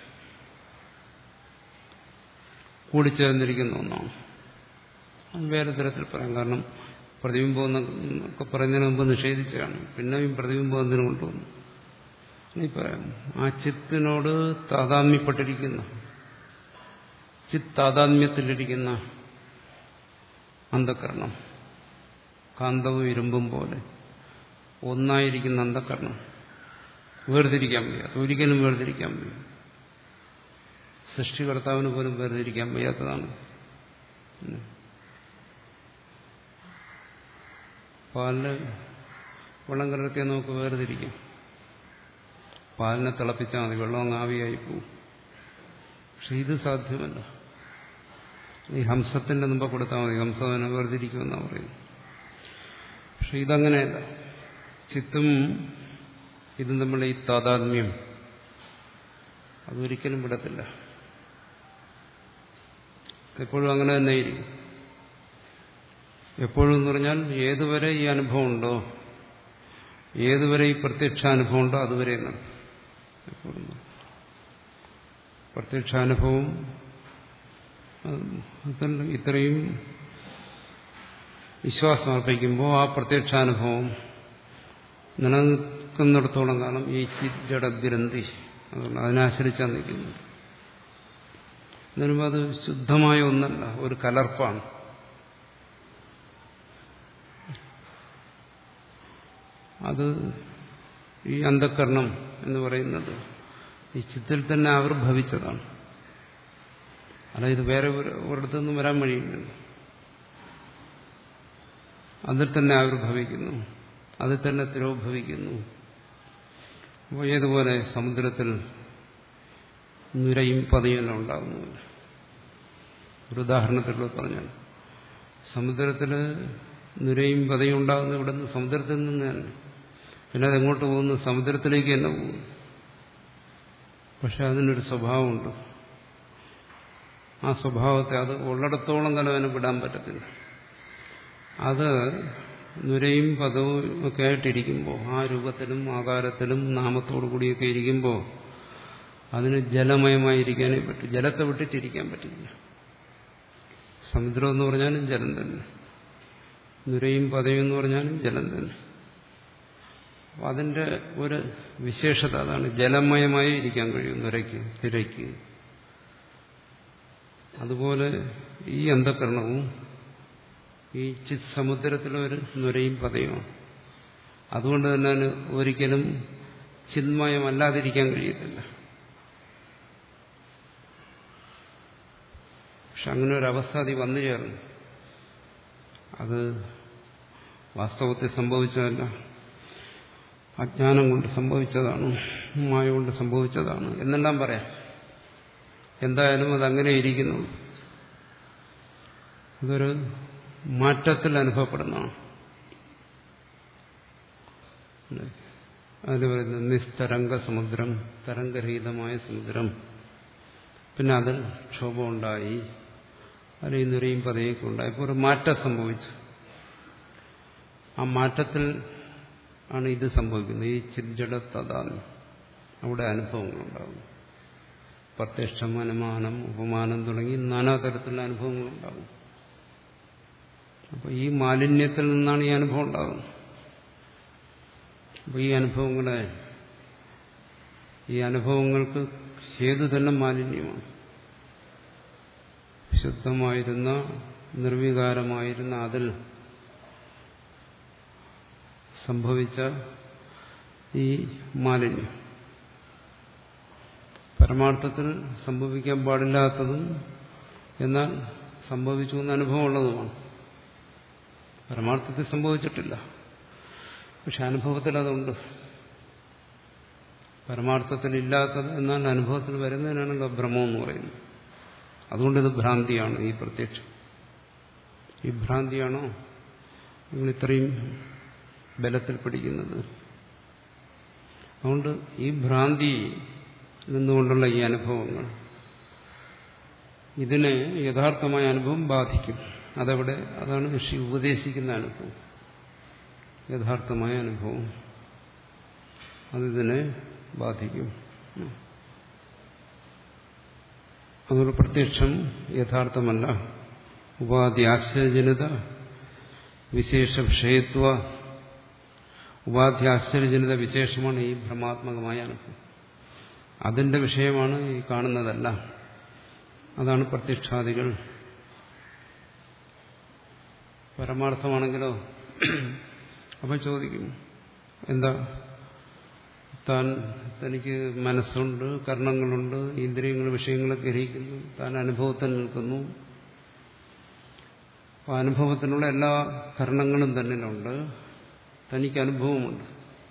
കൂടിച്ചേർന്നിരിക്കുന്ന ഒന്നാണ് അത് വേറെ തരത്തിൽ പറയാം കാരണം പ്രതിബിംബം എന്നൊക്കെ പറയുന്നതിന് മുമ്പ് നിഷേധിച്ചതാണ് പിന്നെയും പ്രതിബിംബം എന്തിനു കൊണ്ടുവന്നു ഈ പറയാം ആ ചിത്തിനോട് താതാത്മ്യപ്പെട്ടിരിക്കുന്ന ചിത്ത് താതാത്മ്യത്തിലിരിക്കുന്ന അന്ധകരണം കാന്തവും ഇരുമ്പും പോലെ ഒന്നായിരിക്കുന്ന അന്ധകരണം വേർതിരിക്കാൻ വയ്യ ഒരിക്കലും വേർതിരിക്കാൻ വയ്യ സൃഷ്ടികർത്താവിന് പോലും വേർതിരിക്കാൻ വയ്യാത്തതാണ് പാലിന് വെള്ളം കലർത്തിയാൽ നമുക്ക് വേർതിരിക്കാം പാലിനെ തിളപ്പിച്ചാൽ മതി വെള്ളം അങ്ങ് ആവിയായി പോവും പക്ഷെ ഇത് സാധ്യമല്ല ഈ ഹംസത്തിന്റെ മുമ്പ് കൊടുത്താൽ മതി ഹംസവനെ വേർതിരിക്കുമെന്നാണ് പറയുന്നത് പക്ഷെ ഇതങ്ങനെയല്ല ചിത്തും ഇതും തമ്മിലുള്ള ഈ താതാത്മ്യം അതൊരിക്കലും വിടത്തില്ല എപ്പോഴും അങ്ങനെ തന്നെ ഇരിക്കും എപ്പോഴും എന്ന് പറഞ്ഞാൽ ഏതുവരെ ഈ അനുഭവം ഉണ്ടോ ഏതുവരെ ഈ പ്രത്യക്ഷാനുഭവം ഉണ്ടോ അതുവരെ എന്നാണ് എപ്പോഴും പ്രത്യക്ഷാനുഭവം ഇത്രയും വിശ്വാസം അർപ്പിക്കുമ്പോൾ ആ പ്രത്യക്ഷാനുഭവം നിലനിൽക്കുന്നിടത്തോളം കാലം ഈ ചിജടഗ്രന്ഥി അതുകൊണ്ട് അതിനാശ്രയിച്ചാണ് നിൽക്കുന്നത് എന്നിരുമ്പോൾ അത് ശുദ്ധമായ ഒന്നല്ല ഒരു കലർപ്പാണ് അത് ഈ അന്ധക്കരണം എന്ന് പറയുന്നത് ഈ ചിത്തിൽ തന്നെ ആവിർഭവിച്ചതാണ് അല്ല ഇത് വേറെ ഒരിടത്തുനിന്നും വരാൻ വഴിയില്ലല്ലോ അതിൽ തന്നെ ആവിർഭവിക്കുന്നു അതിൽ തന്നെ തിരോഭവിക്കുന്നു അപ്പോൾ ഏതുപോലെ സമുദ്രത്തിൽ നുരയും പതിയെല്ലാം ഉണ്ടാകുന്നില്ല ഒരു ഉദാഹരണത്തിലൂടെ പറഞ്ഞാൽ സമുദ്രത്തിൽ നുരയും പതയും ഉണ്ടാകുന്ന ഇവിടെ നിന്ന് സമുദ്രത്തിൽ നിന്ന് തന്നെ പിന്നെ അതെങ്ങോട്ട് പോകുന്നു സമുദ്രത്തിലേക്ക് തന്നെ പോകുന്നു പക്ഷെ അതിനൊരു സ്വഭാവമുണ്ട് ആ സ്വഭാവത്തെ അത് ഉള്ളിടത്തോളം കാലം അതിനെ വിടാൻ പറ്റത്തില്ല അത് നുരയും പദവും ഒക്കെ ആയിട്ടിരിക്കുമ്പോൾ ആ രൂപത്തിലും ആകാരത്തിലും നാമത്തോടു കൂടിയൊക്കെ ഇരിക്കുമ്പോൾ അതിന് ജലമയമായിരിക്കാനേ പറ്റും ജലത്തെ വിട്ടിട്ടിരിക്കാൻ പറ്റില്ല സമുദ്രം എന്ന് പറഞ്ഞാലും ജലം തന്നെ നുരയും പതയും എന്ന് പറഞ്ഞാലും ജലം തന്നെ അതിന്റെ ഒരു വിശേഷത അതാണ് ജലമയമായി ഇരിക്കാൻ കഴിയും നുരയ്ക്ക് തിരയ്ക്ക് അതുപോലെ ഈ അന്ധകരണവും ഈ ചിത് സമുദ്രത്തിലെ ഒരു നുരയും പതയുമാണ് അതുകൊണ്ട് തന്നെ ഒരിക്കലും ചിന്മയമല്ലാതിരിക്കാൻ കഴിയത്തില്ല പക്ഷെ അങ്ങനെ ഒരു അവസ്ഥ അതി വന്നു ചേർന്നു അത് വാസ്തവത്തിൽ സംഭവിച്ചതല്ല അജ്ഞാനം കൊണ്ട് സംഭവിച്ചതാണ് മായ കൊണ്ട് സംഭവിച്ചതാണ് എന്നെല്ലാം പറയാം എന്തായാലും അതങ്ങനെ ഇരിക്കുന്നു ഇതൊരു മാറ്റത്തിൽ അനുഭവപ്പെടുന്നതാണ് അതിൽ പറയുന്നത് നിസ്തരംഗ സമുദ്രം തരംഗരഹിതമായ സമുദ്രം പിന്നെ അതിൽ ക്ഷോഭമുണ്ടായി അതിൽ നുരയും പതയൊക്കെ ഉണ്ടായി ഇപ്പോൾ ഒരു മാറ്റം സംഭവിച്ചു ആ മാറ്റത്തിൽ ആണ് ഇത് സംഭവിക്കുന്നത് ഈ ചിജ്ജട തഥാന്ന് അവിടെ അനുഭവങ്ങളുണ്ടാകും പ്രത്യക്ഷം അനുമാനം ഉപമാനം തുടങ്ങി നാനാതരത്തിലുള്ള അനുഭവങ്ങളുണ്ടാകും അപ്പോൾ ഈ മാലിന്യത്തിൽ നിന്നാണ് ഈ അനുഭവം ഉണ്ടാകുന്നത് അപ്പോൾ ഈ അനുഭവങ്ങളെ ഈ അനുഭവങ്ങൾക്ക് ഹേതു തന്നെ മാലിന്യമാണ് ശുദ്ധമായിരുന്ന നിർവികാരമായിരുന്ന അതിൽ സംഭവിച്ച ഈ മാലിന്യം പരമാർത്ഥത്തിൽ സംഭവിക്കാൻ പാടില്ലാത്തതും എന്നാൽ സംഭവിച്ചു എന്ന അനുഭവമുള്ളതുമാണ് പരമാർത്ഥത്തിൽ സംഭവിച്ചിട്ടില്ല പക്ഷെ അനുഭവത്തിൽ അതുണ്ട് പരമാർത്ഥത്തിൽ ഇല്ലാത്തത് എന്നാൽ അനുഭവത്തിൽ വരുന്നതിനാണല്ലോ ഭ്രമം എന്ന് പറയുന്നത് അതുകൊണ്ടിത് ഭ്രാന്തിയാണ് ഈ പ്രത്യക്ഷം ഈ ഭ്രാന്തിയാണോ നിങ്ങൾ ഇത്രയും ബലത്തിൽ പിടിക്കുന്നത് അതുകൊണ്ട് ഈ ഭ്രാന്തി നിന്നുകൊണ്ടുള്ള ഈ അനുഭവങ്ങൾ ഇതിനെ യഥാർത്ഥമായ അനുഭവം ബാധിക്കും അതവിടെ അതാണ് ഋഷി ഉപദേശിക്കുന്ന അനുഭവം യഥാർത്ഥമായ അനുഭവം അതിതിനെ ബാധിക്കും അതുകൊണ്ട് പ്രത്യക്ഷം യഥാർത്ഥമല്ല ഉപാധി ആശ്ചര്യജനിത വിശേഷ വിഷയത്വ ഉപാധി ആശ്ചര്യജനിത വിശേഷമാണ് ഈ ഭ്രമാത്മകമായ അനുഭവം അതിന്റെ വിഷയമാണ് ഈ കാണുന്നതല്ല അതാണ് പ്രത്യക്ഷാദികൾ പരമാർത്ഥമാണെങ്കിലോ അപ്പൊ ചോദിക്കും എന്താ താൻ തനിക്ക് മനസ്സുണ്ട് കർണങ്ങളുണ്ട് ഇന്ദ്രിയങ്ങൾ വിഷയങ്ങളെ ഗ്രഹിക്കുന്നു താൻ അനുഭവത്തിൽ നിൽക്കുന്നു അപ്പോൾ അനുഭവത്തിനുള്ള എല്ലാ കർണങ്ങളും തന്നിലുണ്ട് തനിക്ക് അനുഭവമുണ്ട്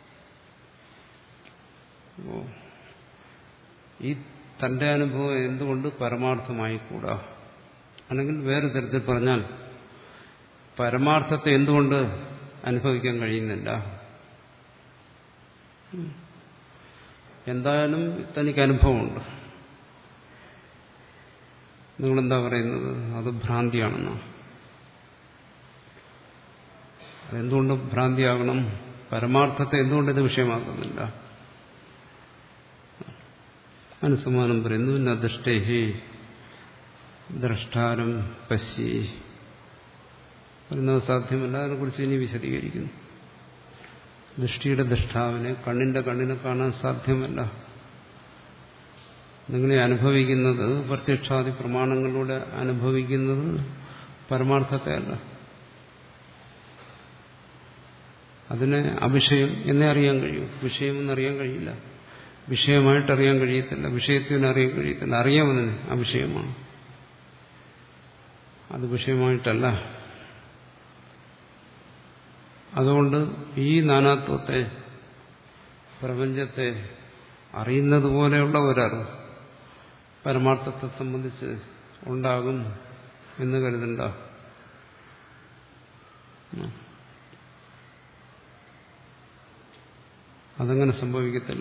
അപ്പോൾ ഈ തന്റെ അനുഭവം എന്തുകൊണ്ട് പരമാർത്ഥമായിക്കൂടാ അല്ലെങ്കിൽ വേറെ തരത്തിൽ പറഞ്ഞാൽ പരമാർത്ഥത്തെ എന്തുകൊണ്ട് അനുഭവിക്കാൻ കഴിയുന്നില്ല എന്തായാലും തനിക്ക് അനുഭവമുണ്ട് നിങ്ങളെന്താ പറയുന്നത് അത് ഭ്രാന്തിയാണെന്നോ അതെന്തുകൊണ്ട് ഭ്രാന്തിയാകണം പരമാർത്ഥത്തെ എന്തുകൊണ്ട് ഇത് വിഷയമാക്കുന്നില്ല അനുസമാനം പറയുന്നു ന ദൃഷ്ടേഹി ദ്രഷ്ടാരം പശ്യേ പറയുന്നത് സാധ്യമല്ല അതിനെക്കുറിച്ച് ഇനി വിശദീകരിക്കുന്നു ദൃഷ്ടിയുടെ ദൃഷ്ടാവിനെ കണ്ണിന്റെ കണ്ണിനെ കാണാൻ സാധ്യമല്ല നിങ്ങളെ അനുഭവിക്കുന്നത് പ്രത്യക്ഷാദി പ്രമാണങ്ങളിലൂടെ അനുഭവിക്കുന്നത് പരമാർത്ഥത്തെ അല്ല അതിനെ അവിഷയം എന്നേ അറിയാൻ കഴിയൂ വിഷയമെന്നറിയാൻ കഴിയില്ല വിഷയമായിട്ട് അറിയാൻ കഴിയത്തില്ല വിഷയത്തിന് അറിയാൻ കഴിയത്തില്ല അറിയാമെന്ന് അവിഷയമാണ് അത് വിഷയമായിട്ടല്ല അതുകൊണ്ട് ഈ നാനാത്വത്തെ പ്രപഞ്ചത്തെ അറിയുന്നത് പോലെയുള്ള ഒരറിവ് പരമാർത്ഥത്തെ സംബന്ധിച്ച് ഉണ്ടാകും എന്ന് കരുതണ്ട അതങ്ങനെ സംഭവിക്കത്തില്ല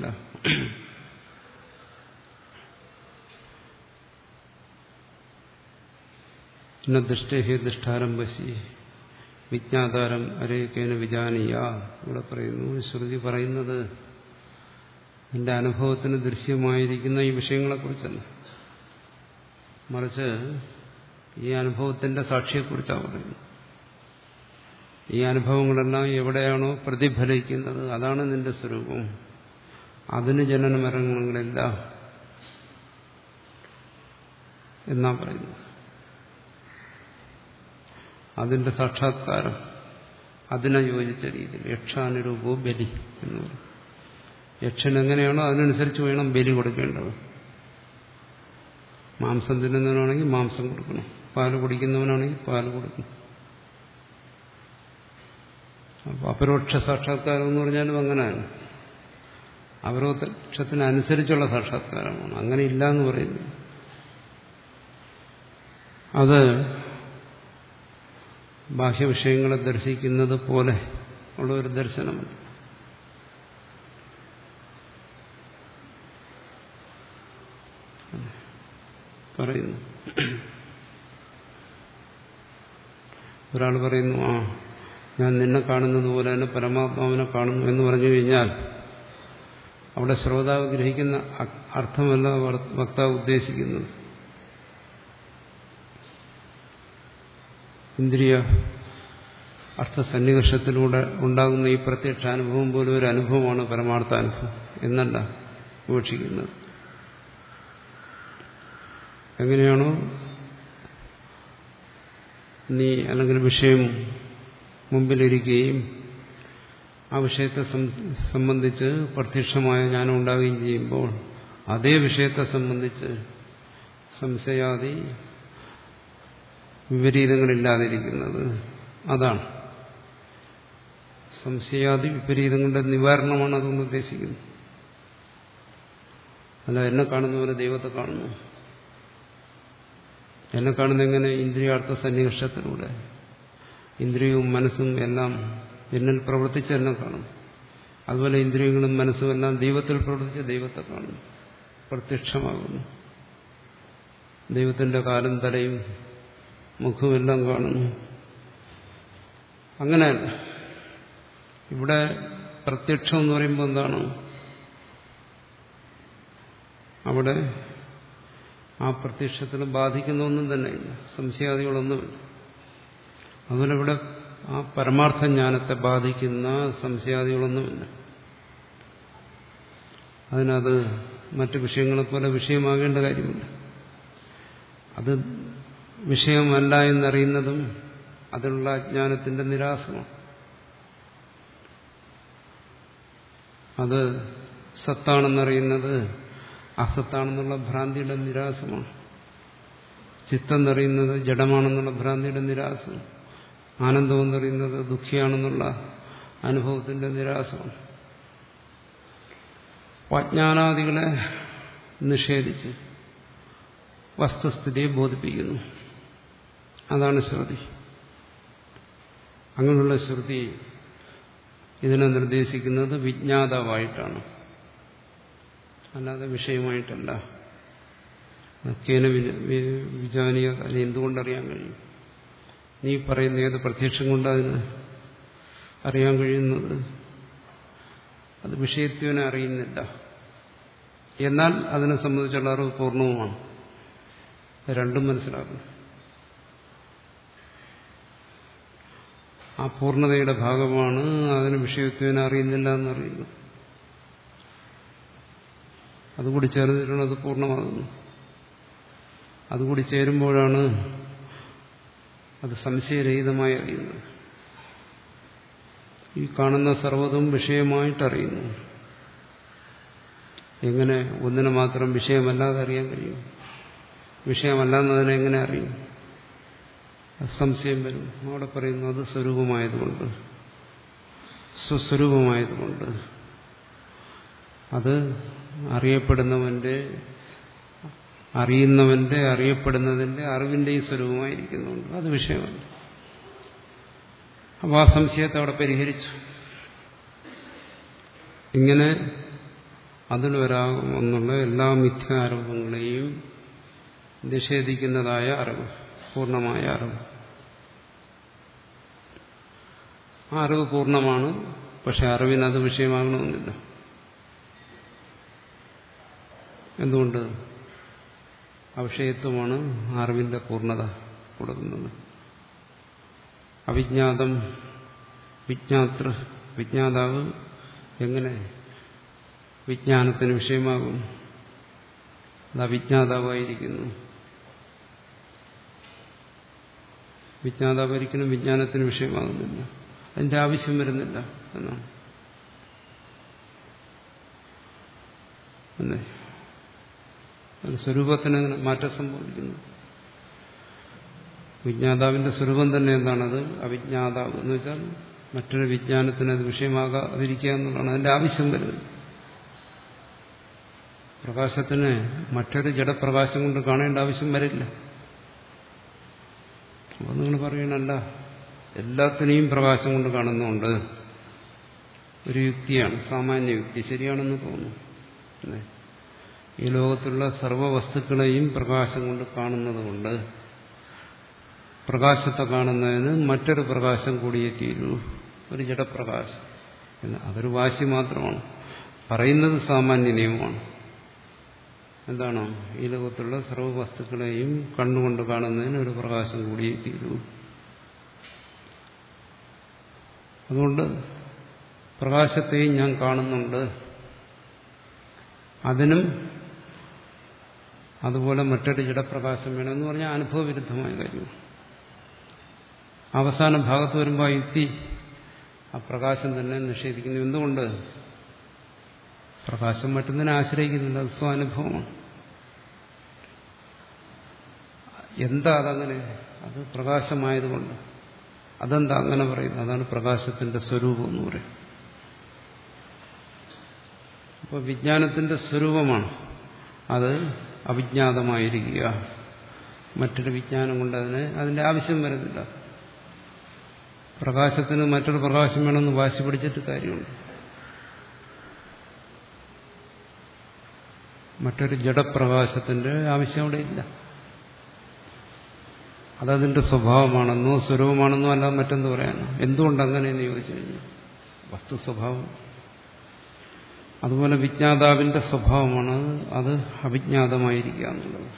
പിന്നെ ദൃഷ്ടേഹി ദൃഷ്ടാരംഭശി വിജ്ഞാതാരം അരേക്കേന വിജാനീയ ഇവിടെ പറയുന്നു ശ്രുതി പറയുന്നത് എന്റെ അനുഭവത്തിന് ദൃശ്യമായിരിക്കുന്ന ഈ വിഷയങ്ങളെക്കുറിച്ചല്ല മറിച്ച് ഈ അനുഭവത്തിന്റെ സാക്ഷിയെക്കുറിച്ചാണ് പറയുന്നത് ഈ അനുഭവങ്ങളെല്ലാം എവിടെയാണോ പ്രതിഫലിക്കുന്നത് അതാണ് നിന്റെ സ്വരൂപം അതിന് ജനനമരണങ്ങളില്ല എന്നാ പറയുന്നത് അതിന്റെ സാക്ഷാത്കാരം അതിനെ യോജിച്ച രീതിയിൽ യക്ഷാനുരൂപോ ബലി എന്ന് പറയും യക്ഷൻ എങ്ങനെയാണോ അതിനനുസരിച്ച് വേണം ബലി കൊടുക്കേണ്ടത് മാംസം തിന്നുന്നവനാണെങ്കിൽ മാംസം കൊടുക്കണം പാല് കുടിക്കുന്നവനാണെങ്കിൽ പാല് കൊടുക്കണം അപ്പോൾ അപരോക്ഷ സാക്ഷാത്കാരം എന്ന് പറഞ്ഞാലും അങ്ങനെയാണ് അപരോക്ഷത്തിനനുസരിച്ചുള്ള സാക്ഷാത്കാരമാണ് അങ്ങനെ ഇല്ല എന്ന് പറയുന്നു അത് ബാഹ്യവിഷയങ്ങളെ ദർശിക്കുന്നത് പോലെ ഉള്ള ഒരു ദർശനമല്ല പറയുന്നു ഒരാൾ പറയുന്നു ആ ഞാൻ നിന്നെ കാണുന്നത് പോലെ തന്നെ പരമാത്മാവിനെ കാണുന്നു എന്ന് പറഞ്ഞു കഴിഞ്ഞാൽ അവിടെ ശ്രോതാവ് ഗ്രഹിക്കുന്ന അർത്ഥമല്ല വക്താവ് ഉദ്ദേശിക്കുന്നത് ഇന്ദ്രിയ അർത്ഥസന്നികർഷത്തിലൂടെ ഉണ്ടാകുന്ന ഈ പ്രത്യക്ഷ അനുഭവം പോലും ഒരു അനുഭവമാണ് പരമാർത്ഥാനുഭവം എന്നല്ല വിവക്ഷിക്കുന്നത് എങ്ങനെയാണോ നീ അല്ലെങ്കിൽ വിഷയം മുമ്പിലിരിക്കുകയും ആ വിഷയത്തെ സംബന്ധിച്ച് പ്രത്യക്ഷമായ ജ്ഞാനം ഉണ്ടാകുകയും ചെയ്യുമ്പോൾ അതേ വിഷയത്തെ സംബന്ധിച്ച് സംശയാദി വിപരീതങ്ങളില്ലാതിരിക്കുന്നത് അതാണ് സംശയാദി വിപരീതങ്ങളുടെ നിവാരണമാണ് അതുകൊണ്ട് ഉദ്ദേശിക്കുന്നത് അല്ല എന്നെ കാണുന്നവരെ ദൈവത്തെ കാണുന്നു എന്നെ കാണുന്ന എങ്ങനെ ഇന്ദ്രിയാർത്ഥ സന്നികർഷത്തിലൂടെ ഇന്ദ്രിയവും മനസ്സും എല്ലാം എന്നിൽ പ്രവർത്തിച്ച് എന്നെ കാണും അതുപോലെ ഇന്ദ്രിയങ്ങളും മനസ്സും എല്ലാം ദൈവത്തിൽ പ്രവർത്തിച്ച് ദൈവത്തെ കാണുന്നു പ്രത്യക്ഷമാകുന്നു ദൈവത്തിന്റെ കാലും തലയും മുഖമെല്ലാം കാണുന്നു അങ്ങനെയല്ല ഇവിടെ പ്രത്യക്ഷം എന്ന് പറയുമ്പോൾ എന്താണ് അവിടെ ആ പ്രത്യക്ഷത്തിന് ബാധിക്കുന്ന ഒന്നും തന്നെ ഇല്ല സംശയാദികളൊന്നുമില്ല അതുപോലെ ഇവിടെ ആ പരമാർത്ഥ ജ്ഞാനത്തെ ബാധിക്കുന്ന സംശയാദികളൊന്നുമില്ല അതിനത് മറ്റു വിഷയങ്ങളെപ്പോലെ വിഷയമാകേണ്ട കാര്യമില്ല അത് വിഷയമല്ല എന്നറിയുന്നതും അതിലുള്ള അജ്ഞാനത്തിന്റെ നിരാസമാണ് അത് സത്താണെന്നറിയുന്നത് അസത്താണെന്നുള്ള ഭ്രാന്തിയുടെ നിരാസമാണ് ചിത്തം എന്നറിയുന്നത് ജഡമാണെന്നുള്ള ഭ്രാന്തിയുടെ നിരാസം ആനന്ദം എന്നറിയുന്നത് ദുഃഖിയാണെന്നുള്ള അനുഭവത്തിന്റെ നിരാസമാണ് അജ്ഞാനാദികളെ നിഷേധിച്ച് വസ്തുസ്ഥിതിയെ ബോധിപ്പിക്കുന്നു അതാണ് ശ്രുതി അങ്ങനെയുള്ള ശ്രുതി ഇതിനെ നിർദ്ദേശിക്കുന്നത് വിജ്ഞാതാവായിട്ടാണ് അല്ലാതെ വിഷയമായിട്ടല്ല കേന വിജാനീയ അതിനെ എന്തുകൊണ്ടറിയാൻ കഴിയും നീ പറയുന്ന ഏത് പ്രത്യക്ഷം കൊണ്ട് അതിന് അറിയാൻ കഴിയുന്നത് അത് വിഷയത്വനെ അറിയുന്നില്ല എന്നാൽ അതിനെ സംബന്ധിച്ചുള്ള അറിവ് പൂർണ്ണവുമാണ് രണ്ടും മനസ്സിലാക്കണം ആ പൂർണ്ണതയുടെ ഭാഗമാണ് അതിന് വിഷയത്വനെ അറിയുന്നില്ല എന്നറിയുന്നത് അതുകൂടി ചേർന്നിട്ടാണ് അത് പൂർണ്ണമാകുന്നു അതുകൂടി ചേരുമ്പോഴാണ് അത് സംശയരഹിതമായി അറിയുന്നത് ഈ കാണുന്ന സർവ്വതും വിഷയമായിട്ടറിയുന്നു എങ്ങനെ ഒന്നിനെ മാത്രം വിഷയമല്ലാതെ അറിയാൻ കഴിയും വിഷയമല്ലാന്നതിനെ എങ്ങനെ അറിയും സംശയം വരും അവിടെ പറയുന്നു അത് സ്വരൂപമായതുകൊണ്ട് സ്വസ്വരൂപമായതുകൊണ്ട് അത് അറിയപ്പെടുന്നവന്റെ അറിയുന്നവന്റെ അറിയപ്പെടുന്നതിന്റെ അറിവിന്റെയും സ്വരൂപമായിരിക്കുന്നുണ്ട് അത് വിഷയമല്ല അപ്പോൾ ആ സംശയത്തെ അവിടെ പരിഹരിച്ചു ഇങ്ങനെ അതിൽ വരാമെന്നുള്ള എല്ലാ മിഥ്യാരോപങ്ങളെയും നിഷേധിക്കുന്നതായ അറിവ് പൂർണ്ണമായ അറിവ് ആ അറിവ് പൂർണ്ണമാണ് പക്ഷെ അറിവിന് അത് വിഷയമാകണമെന്നില്ല എന്തുകൊണ്ട് അവിഷയത്വമാണ് അറിവിന്റെ പൂർണ്ണത കൊടുക്കുന്നത് അവിജ്ഞാതം വിജ്ഞാതൃ വിജ്ഞാതാവ് എങ്ങനെ വിജ്ഞാനത്തിന് വിഷയമാകും അത് അവിജ്ഞാതാവായിരിക്കുന്നു വിജ്ഞാതാവ് ഒരിക്കലും വിജ്ഞാനത്തിന് വിഷയമാകുന്നില്ല അതിന്റെ ആവശ്യം വരുന്നില്ല എന്നാണ് അല്ലേ സ്വരൂപത്തിന് അങ്ങനെ മാറ്റം സംഭവിക്കുന്നു വിജ്ഞാതാവിന്റെ സ്വരൂപം തന്നെ എന്താണത് അവിജ്ഞാതാവ് എന്ന് വെച്ചാൽ മറ്റൊരു വിജ്ഞാനത്തിന് അത് വിഷയമാകാതിരിക്കുക എന്നുള്ളതാണ് അതിന്റെ ആവശ്യം വരുന്നത് പ്രകാശത്തിന് മറ്റൊരു ജഡപ്രകാശം കൊണ്ട് കാണേണ്ട ആവശ്യം വരില്ല അപ്പോൾ നിങ്ങൾ പറയണല്ല എല്ലാത്തിനെയും പ്രകാശം കൊണ്ട് കാണുന്നുണ്ട് ഒരു യുക്തിയാണ് സാമാന്യ യുക്തി ശരിയാണെന്ന് തോന്നുന്നു അല്ലേ ഈ ലോകത്തുള്ള സർവ്വ വസ്തുക്കളെയും പ്രകാശം കൊണ്ട് കാണുന്നത് കൊണ്ട് പ്രകാശത്തെ കാണുന്നതിന് മറ്റൊരു പ്രകാശം കൂടിയേ തീരൂ ഒരു ജഡപ്രകാശം എന്ന് അതൊരു വാശി മാത്രമാണ് പറയുന്നത് സാമാന്യ നിയമമാണ് എന്താണ് ഈ ലോകത്തുള്ള സർവ്വ വസ്തുക്കളെയും കണ്ണുകൊണ്ട് കാണുന്നതിന് ഒരു പ്രകാശം കൂടിയേ തീരൂ അതുകൊണ്ട് പ്രകാശത്തെയും ഞാൻ കാണുന്നുണ്ട് അതിനും അതുപോലെ മറ്റൊരു ജഡപ്രകാശം വേണമെന്ന് പറഞ്ഞാൽ അനുഭവവിരുദ്ധമായ കാര്യമാണ് അവസാന ഭാഗത്ത് വരുമ്പോൾ ആ യുക്തി ആ പ്രകാശം തന്നെ നിഷേധിക്കുന്നു എന്തുകൊണ്ട് പ്രകാശം മറ്റൊന്നിനെ ആശ്രയിക്കുന്നില്ല അത് സ്വാനുഭവമാണ് എന്താ അതങ്ങനെ അത് പ്രകാശമായതുകൊണ്ട് അതെന്താ അങ്ങനെ പറയുന്നത് അതാണ് പ്രകാശത്തിന്റെ സ്വരൂപം എന്ന് പറയും അപ്പോൾ വിജ്ഞാനത്തിന്റെ സ്വരൂപമാണ് അത് അവിജ്ഞാതമായിരിക്കുക മറ്റൊരു വിജ്ഞാനം കൊണ്ട് അതിന് അതിന്റെ ആവശ്യം വരുന്നില്ല പ്രകാശത്തിന് മറ്റൊരു പ്രകാശം വേണമെന്ന് വാശി പിടിച്ചിട്ട് കാര്യമുണ്ട് മറ്റൊരു ജഡപ്രകാശത്തിന്റെ ആവശ്യം അവിടെ ഇല്ല അതതിന്റെ സ്വഭാവമാണെന്നോ സ്വരൂപമാണെന്നോ അല്ല മറ്റെന്ത് പറയാനോ എന്തുകൊണ്ട് അങ്ങനെയെന്ന് ചോദിച്ചു കഴിഞ്ഞു വസ്തു സ്വഭാവം അതുപോലെ വിജ്ഞാതാവിന്റെ സ്വഭാവമാണ് അത് അവിജ്ഞാതമായിരിക്കുക എന്നുള്ളത്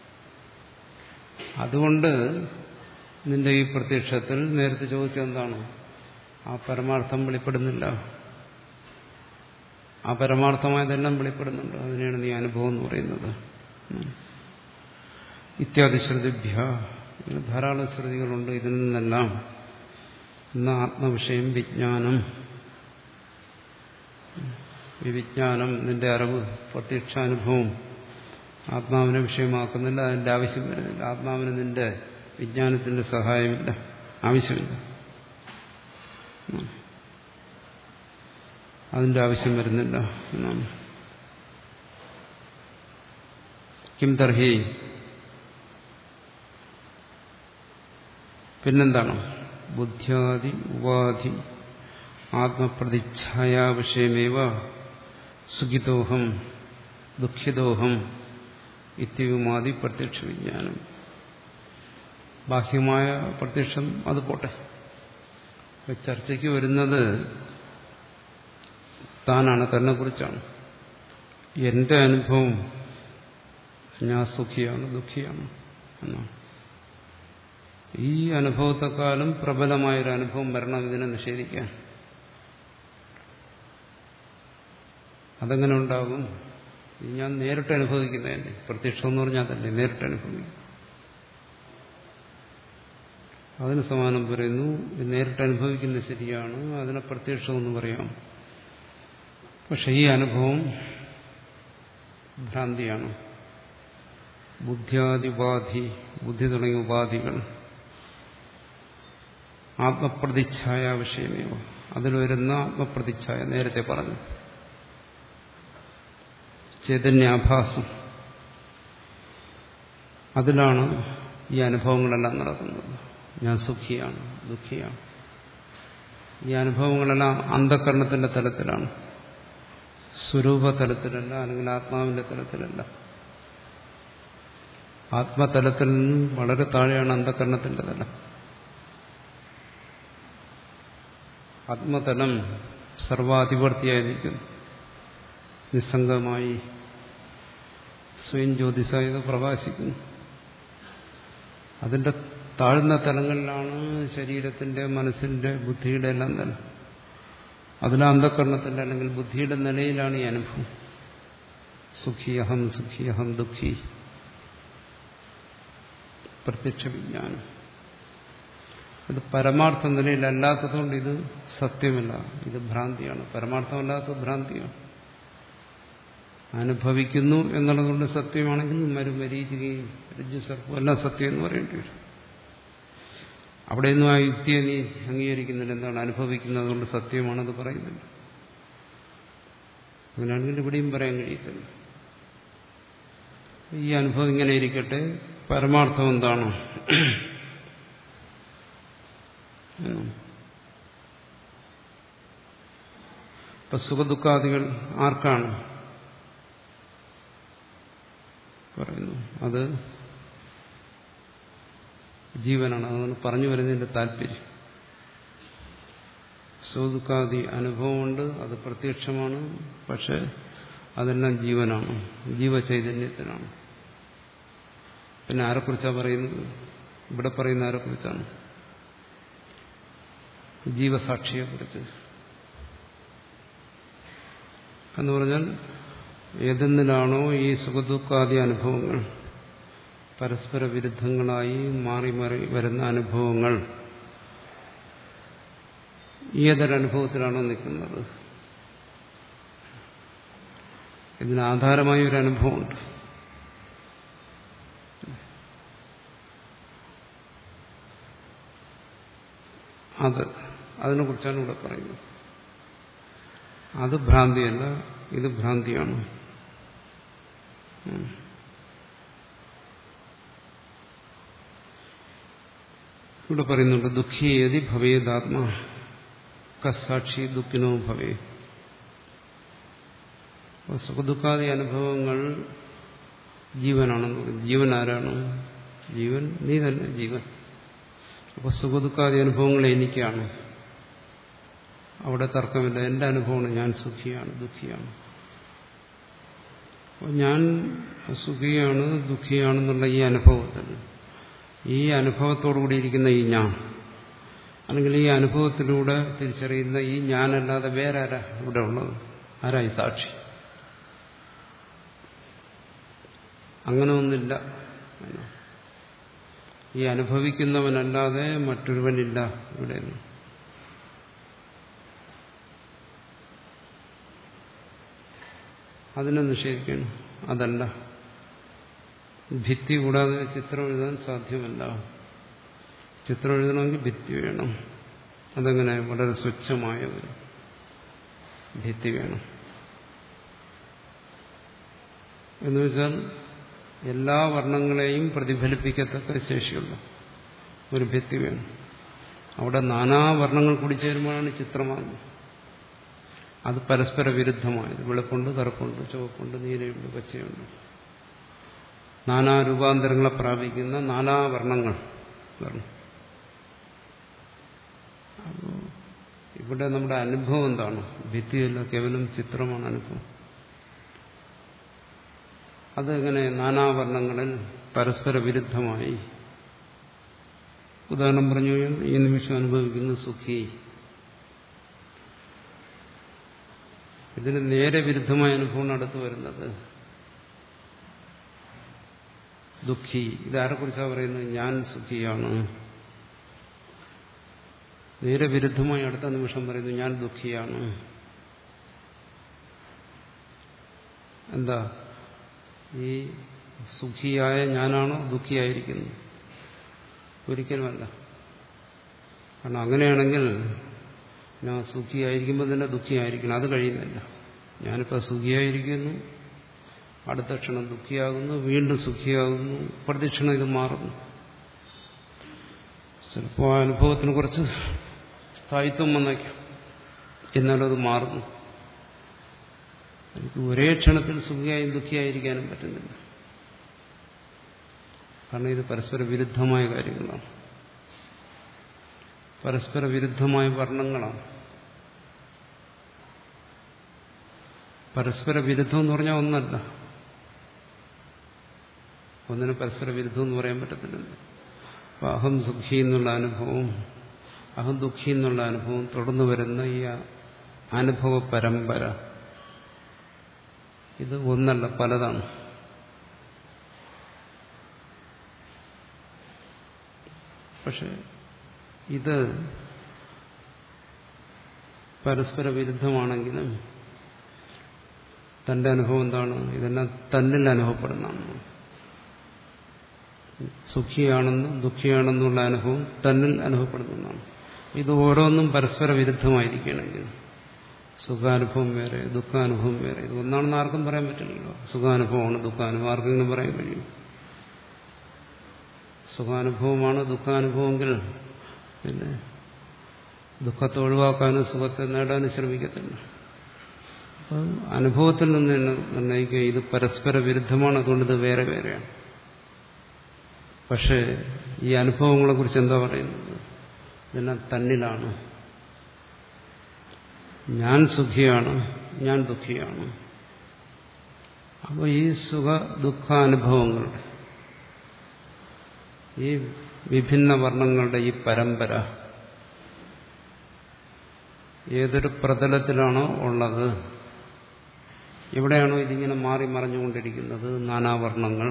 അതുകൊണ്ട് നിന്റെ ഈ പ്രത്യക്ഷത്തിൽ നേരത്തെ ചോദിച്ചെന്താണ് ആ പരമാർത്ഥം വെളിപ്പെടുന്നില്ല ആ പരമാർത്ഥമായതെല്ലാം വെളിപ്പെടുന്നുണ്ട് അതിനെയാണ് നീ അനുഭവം എന്ന് പറയുന്നത് ഇത്യാദി ശ്രുതിഭ്യ ഇങ്ങനെ ധാരാളം ശ്രുതികളുണ്ട് ഇതിൽ നിന്നെല്ലാം ഇന്ന് ആത്മവിഷയം വിജ്ഞാനം ഈ വിജ്ഞാനം നിന്റെ അറിവ് പ്രത്യക്ഷാനുഭവം ആത്മാവിനെ വിഷയമാക്കുന്നില്ല അതിന്റെ ആവശ്യം വരുന്നില്ല ആത്മാവിന് നിന്റെ വിജ്ഞാനത്തിന്റെ സഹായമില്ല ആവശ്യമില്ല അതിന്റെ ആവശ്യം വരുന്നില്ല എന്നാണ് കിം തർഹി പിന്നെന്താണ് ബുദ്ധ്യാദി ഉപാധി ആത്മപ്രതിച്ഛായാ വിഷയമേവ സുഖിതോഹം ദുഃഖിതോഹം ഇത്യവുമാതി പ്രത്യക്ഷ വിജ്ഞാനം ബാഹ്യമായ പ്രത്യക്ഷം അത് പോട്ടെ ചർച്ചയ്ക്ക് വരുന്നത് താനാണ് തന്നെ കുറിച്ചാണ് എന്റെ അനുഭവം ഞാൻ സുഖിയാണ് ദുഃഖിയാണ് എന്നാണ് ഈ അനുഭവത്തെക്കാളും പ്രബലമായൊരു അനുഭവം വരണം ഇതിനെ നിഷേധിക്കാൻ അതെങ്ങനെ ഉണ്ടാകും ഇത് ഞാൻ നേരിട്ട് അനുഭവിക്കുന്നതന്നെ പ്രത്യക്ഷം എന്ന് പറഞ്ഞാൽ തന്നെ നേരിട്ട് അനുഭവിക്കും അതിന് സമാനം പറയുന്നു ഇത് നേരിട്ട് അനുഭവിക്കുന്നത് ശരിയാണ് അതിനെ പ്രത്യക്ഷം എന്ന് പറയാം പക്ഷെ ഈ അനുഭവം ഭ്രാന്തിയാണ് ബുദ്ധ്യാദിപാധി ബുദ്ധി തുടങ്ങിയ ഉപാധികൾ ആത്മപ്രതിച്ഛായ വിഷയമേവ അതിൽ വരുന്ന ആത്മപ്രതിച്ഛായ നേരത്തെ പറഞ്ഞു ചൈതന്യാഭാസം അതിലാണ് ഈ അനുഭവങ്ങളെല്ലാം നടക്കുന്നത് ഞാൻ സുഖിയാണ് ദുഃഖിയാണ് ഈ അനുഭവങ്ങളെല്ലാം അന്ധകരണത്തിന്റെ തലത്തിലാണ് സ്വരൂപ തലത്തിലല്ല അല്ലെങ്കിൽ ആത്മാവിന്റെ തലത്തിലല്ല ആത്മതലത്തിൽ നിന്നും വളരെ താഴെയാണ് അന്ധകരണത്തിന്റെ തലം ആത്മതലം സർവാധിപർത്തിയായി നിൽക്കുന്നു നിസ്സംഗമായി സ്വയം ജ്യോതിസായത് പ്രകാശിക്കുന്നു അതിന്റെ താഴ്ന്ന തലങ്ങളിലാണ് ശരീരത്തിന്റെ മനസ്സിന്റെ ബുദ്ധിയുടെ എല്ലാം തന്നെ അതിലെ അന്ധകരണത്തിന്റെ അല്ലെങ്കിൽ ബുദ്ധിയുടെ നിലയിലാണ് ഈ അനുഭവം സുഖി അഹം സുഖി അഹം ദുഃഖി പ്രത്യക്ഷ വിജ്ഞാനം ഇത് പരമാർത്ഥ നിലയിലല്ലാത്തതുകൊണ്ട് ഇത് സത്യമല്ല ഇത് ഭ്രാന്തിയാണ് പരമാർത്ഥമല്ലാത്ത ഭ്രാന്തിയാണ് അനുഭവിക്കുന്നു എന്നുള്ളതുകൊണ്ട് സത്യമാണെങ്കിൽ മരുമരീചികയും രജ്ജുസർപ്പും എല്ലാം സത്യം എന്ന് പറയേണ്ടി വരും അവിടെയൊന്നും ആ യുക്തിയെ നീ അംഗീകരിക്കുന്നില്ല എന്താണ് അനുഭവിക്കുന്നത് അതുകൊണ്ട് സത്യമാണെന്ന് പറയുന്നില്ല അങ്ങനെയാണെങ്കിൽ ഇവിടെയും പറയാൻ കഴിയത്തില്ല ഈ അനുഭവം ഇങ്ങനെ ഇരിക്കട്ടെ പരമാർത്ഥം എന്താണ് ഇപ്പൊ സുഖദുഃഖാദികൾ ആർക്കാണ് പറയുന്നു അത് ജീവനാണ് അതാണ് പറഞ്ഞു വരുന്നതിന്റെ താല്പര്യം സുഖദുഃഖാദി അനുഭവമുണ്ട് അത് പ്രത്യക്ഷമാണ് പക്ഷെ അതെല്ലാം ജീവനാണ് ജീവചൈതന്യത്തിനാണ് പിന്നെ ആരെക്കുറിച്ചാണ് പറയുന്നത് ഇവിടെ പറയുന്ന ആരെക്കുറിച്ചാണ് ജീവസാക്ഷിയെക്കുറിച്ച് എന്ന് പറഞ്ഞാൽ ഏതെന്നിലാണോ ഈ സുഖദുഃഖാദി അനുഭവങ്ങൾ പരസ്പര വിരുദ്ധങ്ങളായി മാറി മാറി വരുന്ന അനുഭവങ്ങൾ ഏതൊരനുഭവത്തിലാണോ നിൽക്കുന്നത് ഇതിനാധാരമായ ഒരു അനുഭവമുണ്ട് അത് അതിനെക്കുറിച്ചാണ് ഇവിടെ പറയുന്നത് അത് ഭ്രാന്തിയല്ല ഇത് ഭ്രാന്തിയാണ് ഇവിടെ പറയുന്നുണ്ട് ദുഃഖിയേതി ഭവേദാത്മാ കസാക്ഷി ദുഃഖിനോ ഭവേ സുഖദുഃഖാദി അനുഭവങ്ങൾ ജീവനാണെന്ന് പറയും ജീവൻ ആരാണ് ജീവൻ നീ തന്നെ ജീവൻ അപ്പോൾ സുഖദുഃഖാദി അനുഭവങ്ങൾ എനിക്കാണ് അവിടെ തർക്കമില്ല എൻ്റെ അനുഭവമാണ് ഞാൻ സുഖിയാണ് ദുഃഖിയാണ് അപ്പോൾ ഞാൻ സുഖിയാണ് ദുഃഖിയാണെന്നുള്ള ഈ അനുഭവത്തിൽ ഈ അനുഭവത്തോടുകൂടി ഇരിക്കുന്ന ഈ ഞാൻ അല്ലെങ്കിൽ ഈ അനുഭവത്തിലൂടെ തിരിച്ചറിയുന്ന ഈ ഞാനല്ലാതെ വേറെ ആരാ ഇവിടെ ഉള്ളത് ആരായി സാക്ഷി അങ്ങനെ ഒന്നില്ല ഈ അനുഭവിക്കുന്നവനല്ലാതെ മറ്റൊരുവനില്ല ഇവിടെ അതിനെ നിഷേധിക്കണം അതല്ല ഭിത്തി കൂടാതെ ചിത്രം എഴുതാൻ സാധ്യമല്ല ചിത്രം എഴുതണമെങ്കിൽ ഭിത്തി വേണം അതങ്ങനെ വളരെ സ്വച്ഛമായ ഒരു ഭിത്തി വേണം എന്നുവെച്ചാൽ എല്ലാ വർണ്ണങ്ങളെയും പ്രതിഫലിപ്പിക്കത്തക്ക ശേഷിയുള്ള ഒരു ഭിത്തി വേണം അവിടെ നാനാ വർണ്ണങ്ങൾ കൂടി ചേരുമ്പോഴാണ് ചിത്രമാകുന്നത് അത് പരസ്പര വിരുദ്ധമായത് വെളുപ്പുണ്ട് കറുപ്പുണ്ട് ചുവപ്പുണ്ട് നീലയുണ്ട് പച്ചയുണ്ട് നാനാ രൂപാന്തരങ്ങളെ പ്രാപിക്കുന്ന നാനാ വർണ്ണങ്ങൾ വരണം അപ്പോൾ ഇവിടെ നമ്മുടെ അനുഭവം എന്താണ് ഭിത്തിയല്ല കേവലം ചിത്രമാണ് അനുഭവം അതെങ്ങനെ നാനാവർണ്ണങ്ങളിൽ പരസ്പര വിരുദ്ധമായി ഉദാഹരണം പറഞ്ഞു ഈ നിമിഷം അനുഭവിക്കുന്ന സുഖി ഇതിന് നേരെ വിരുദ്ധമായ അനുഭവമാണ് അടുത്ത് വരുന്നത് ദുഃഖി ഇതാരെക്കുറിച്ചാണ് പറയുന്നത് ഞാൻ സുഖിയാണ് നേരെ വിരുദ്ധമായി അടുത്ത നിമിഷം പറയുന്നു ഞാൻ ദുഃഖിയാണ് എന്താ ഈ സുഖിയായ ഞാനാണോ ദുഃഖിയായിരിക്കുന്നത് ഒരിക്കലുമല്ല കാരണം അങ്ങനെയാണെങ്കിൽ ഞാൻ സുഖിയായിരിക്കുമ്പോൾ തന്നെ ദുഃഖിയായിരിക്കണം അത് കഴിയുന്നില്ല ഞാനിപ്പോൾ സുഖിയായിരിക്കുന്നു അടുത്ത ക്ഷണം ദുഃഖിയാകുന്നു വീണ്ടും സുഖിയാകുന്നു പ്രതിക്ഷണം ഇത് മാറുന്നു ചിലപ്പോൾ ആ അനുഭവത്തിന് കുറച്ച് സ്ഥായിത്വം വന്നേക്കും എന്നാലും അത് മാറുന്നു എനിക്ക് ഒരേ ക്ഷണത്തിൽ സുഖിയായും ദുഃഖിയായിരിക്കാനും പറ്റുന്നില്ല കാരണം ഇത് പരസ്പര വിരുദ്ധമായ കാര്യങ്ങളാണ് പരസ്പര വിരുദ്ധമായ വർണ്ണങ്ങളാണ് പരസ്പര വിരുദ്ധം എന്ന് പറഞ്ഞാൽ ഒന്നല്ല ഒന്നിന് പരസ്പര വിരുദ്ധം എന്ന് പറയാൻ പറ്റത്തില്ലല്ലോ അപ്പൊ അഹം സുഖി എന്നുള്ള അനുഭവം അഹം ദുഃഖി എന്നുള്ള അനുഭവം തുടർന്നു വരുന്ന ഈ അനുഭവ പരമ്പര ഇത് ഒന്നല്ല പലതാണ് പക്ഷെ ഇത് പരസ്പര വിരുദ്ധമാണെങ്കിലും തന്റെ അനുഭവം എന്താണ് ഇതെല്ലാം തന്നിൽ അനുഭവപ്പെടുന്നതാണ് സുഖിയാണെന്നും ദുഃഖിയാണെന്നുള്ള അനുഭവം തന്നിൽ അനുഭവപ്പെടുന്നതാണ് ഇത് ഓരോന്നും പരസ്പര വിരുദ്ധമായിരിക്കണമെങ്കിൽ സുഖാനുഭവം വേറെ ദുഃഖാനുഭവം വേറെ ഇത് ഒന്നാണെന്ന് ആർക്കും പറയാൻ പറ്റില്ലല്ലോ സുഖാനുഭവമാണ് ദുഃഖാനുഭവം ആർക്കെങ്കിലും പറയാൻ കഴിയും സുഖാനുഭവമാണ് ദുഃഖാനുഭവമെങ്കിൽ പിന്നെ ദുഃഖത്തെ ഒഴിവാക്കാനും സുഖത്തെ നേടാനും ശ്രമിക്കത്തില്ല അപ്പം അനുഭവത്തിൽ നിന്ന് നിർണ്ണയിക്കുക ഇത് പരസ്പര വിരുദ്ധമാണ് അതുകൊണ്ട് ഇത് വേറെ വേറെയാണ് പക്ഷേ ഈ അനുഭവങ്ങളെ കുറിച്ച് എന്താ പറയുന്നത് ഇതെല്ലാം തന്നിലാണ് ഞാൻ സുഖിയാണ് ഞാൻ ദുഃഖിയാണ് അപ്പോൾ ഈ സുഖ ദുഃഖാനുഭവങ്ങളുടെ ഈ വിഭിന്ന വർണ്ണങ്ങളുടെ ഈ പരമ്പര ഏതൊരു പ്രതലത്തിലാണോ ഉള്ളത് എവിടെയാണോ ഇതിങ്ങനെ മാറി മറഞ്ഞുകൊണ്ടിരിക്കുന്നത് നാനാവർണ്ണങ്ങൾ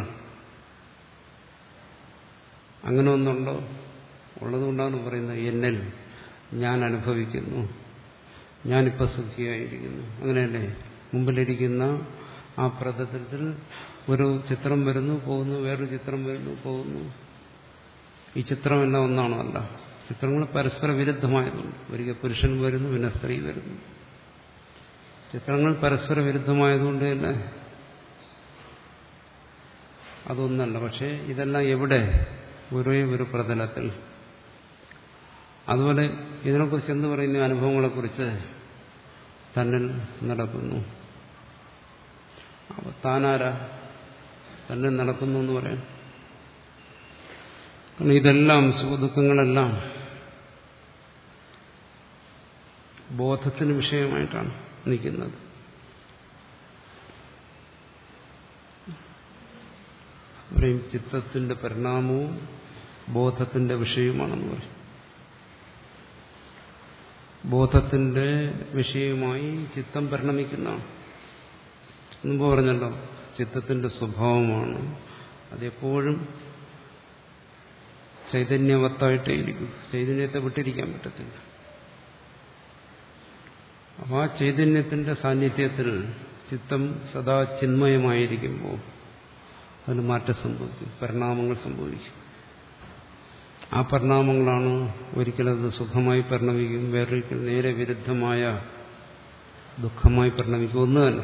അങ്ങനെ ഒന്നുണ്ടോ ഉള്ളതുകൊണ്ടാണ് പറയുന്നത് എന്നിൽ ഞാൻ അനുഭവിക്കുന്നു ഞാനിപ്പോൾ സുഖിയായിരിക്കുന്നു അങ്ങനെയല്ലേ മുമ്പിലിരിക്കുന്ന ആ പ്രതലത്തിൽ ഒരു ചിത്രം വരുന്നു പോകുന്നു വേറൊരു ചിത്രം വരുന്നു പോകുന്നു ഈ ചിത്രമെല്ലാം ഒന്നാണോ അല്ല ചിത്രങ്ങൾ പരസ്പര വിരുദ്ധമായതുണ്ട് ഒരിക്കൽ പുരുഷൻ വരുന്നു പിന്നെ സ്ത്രീ വരുന്നു ചിത്രങ്ങൾ പരസ്പര വിരുദ്ധമായതുകൊണ്ട് തന്നെ അതൊന്നല്ല പക്ഷേ ഇതെല്ലാം എവിടെ ഒരേ ഒരു പ്രതലത്തിൽ അതുപോലെ ഇതിനെക്കുറിച്ച് എന്ത് പറയുന്നു അനുഭവങ്ങളെക്കുറിച്ച് തന്നിൽ നടക്കുന്നു അപ്പോൾ താനാരാ തന്നിൽ നടക്കുന്നു എന്ന് പറയാം കാരണം ഇതെല്ലാം സുഖദുഃഖങ്ങളെല്ലാം ബോധത്തിന് വിഷയമായിട്ടാണ് നിൽക്കുന്നത് പറയും ചിത്തത്തിന്റെ പരിണാമവും ബോധത്തിന്റെ വിഷയമാണെന്ന് പറയും ബോധത്തിന്റെ വിഷയമായി ചിത്തം പരിണമിക്കുന്നതാണ് മുമ്പ് പറഞ്ഞല്ലോ ചിത്തത്തിന്റെ സ്വഭാവമാണ് അതെപ്പോഴും ചൈതന്യവത്തായിട്ടേ ഇരിക്കും ചൈതന്യത്തെ വിട്ടിരിക്കാൻ പറ്റത്തില്ല അപ്പോൾ ആ ചൈതന്യത്തിന്റെ സാന്നിധ്യത്തിൽ ചിത്തം സദാ ചിന്മയമായിരിക്കുമ്പോൾ അതിന് മാറ്റം സംഭവിക്കും പരിണാമങ്ങൾ സംഭവിക്കും ആ പരിണാമങ്ങളാണ് ഒരിക്കലത് സുഖമായി പരിണമിക്കും വേറൊരിക്കൽ നേരെ വിരുദ്ധമായ ദുഃഖമായി പരിണമിക്കും ഒന്ന് തന്നെ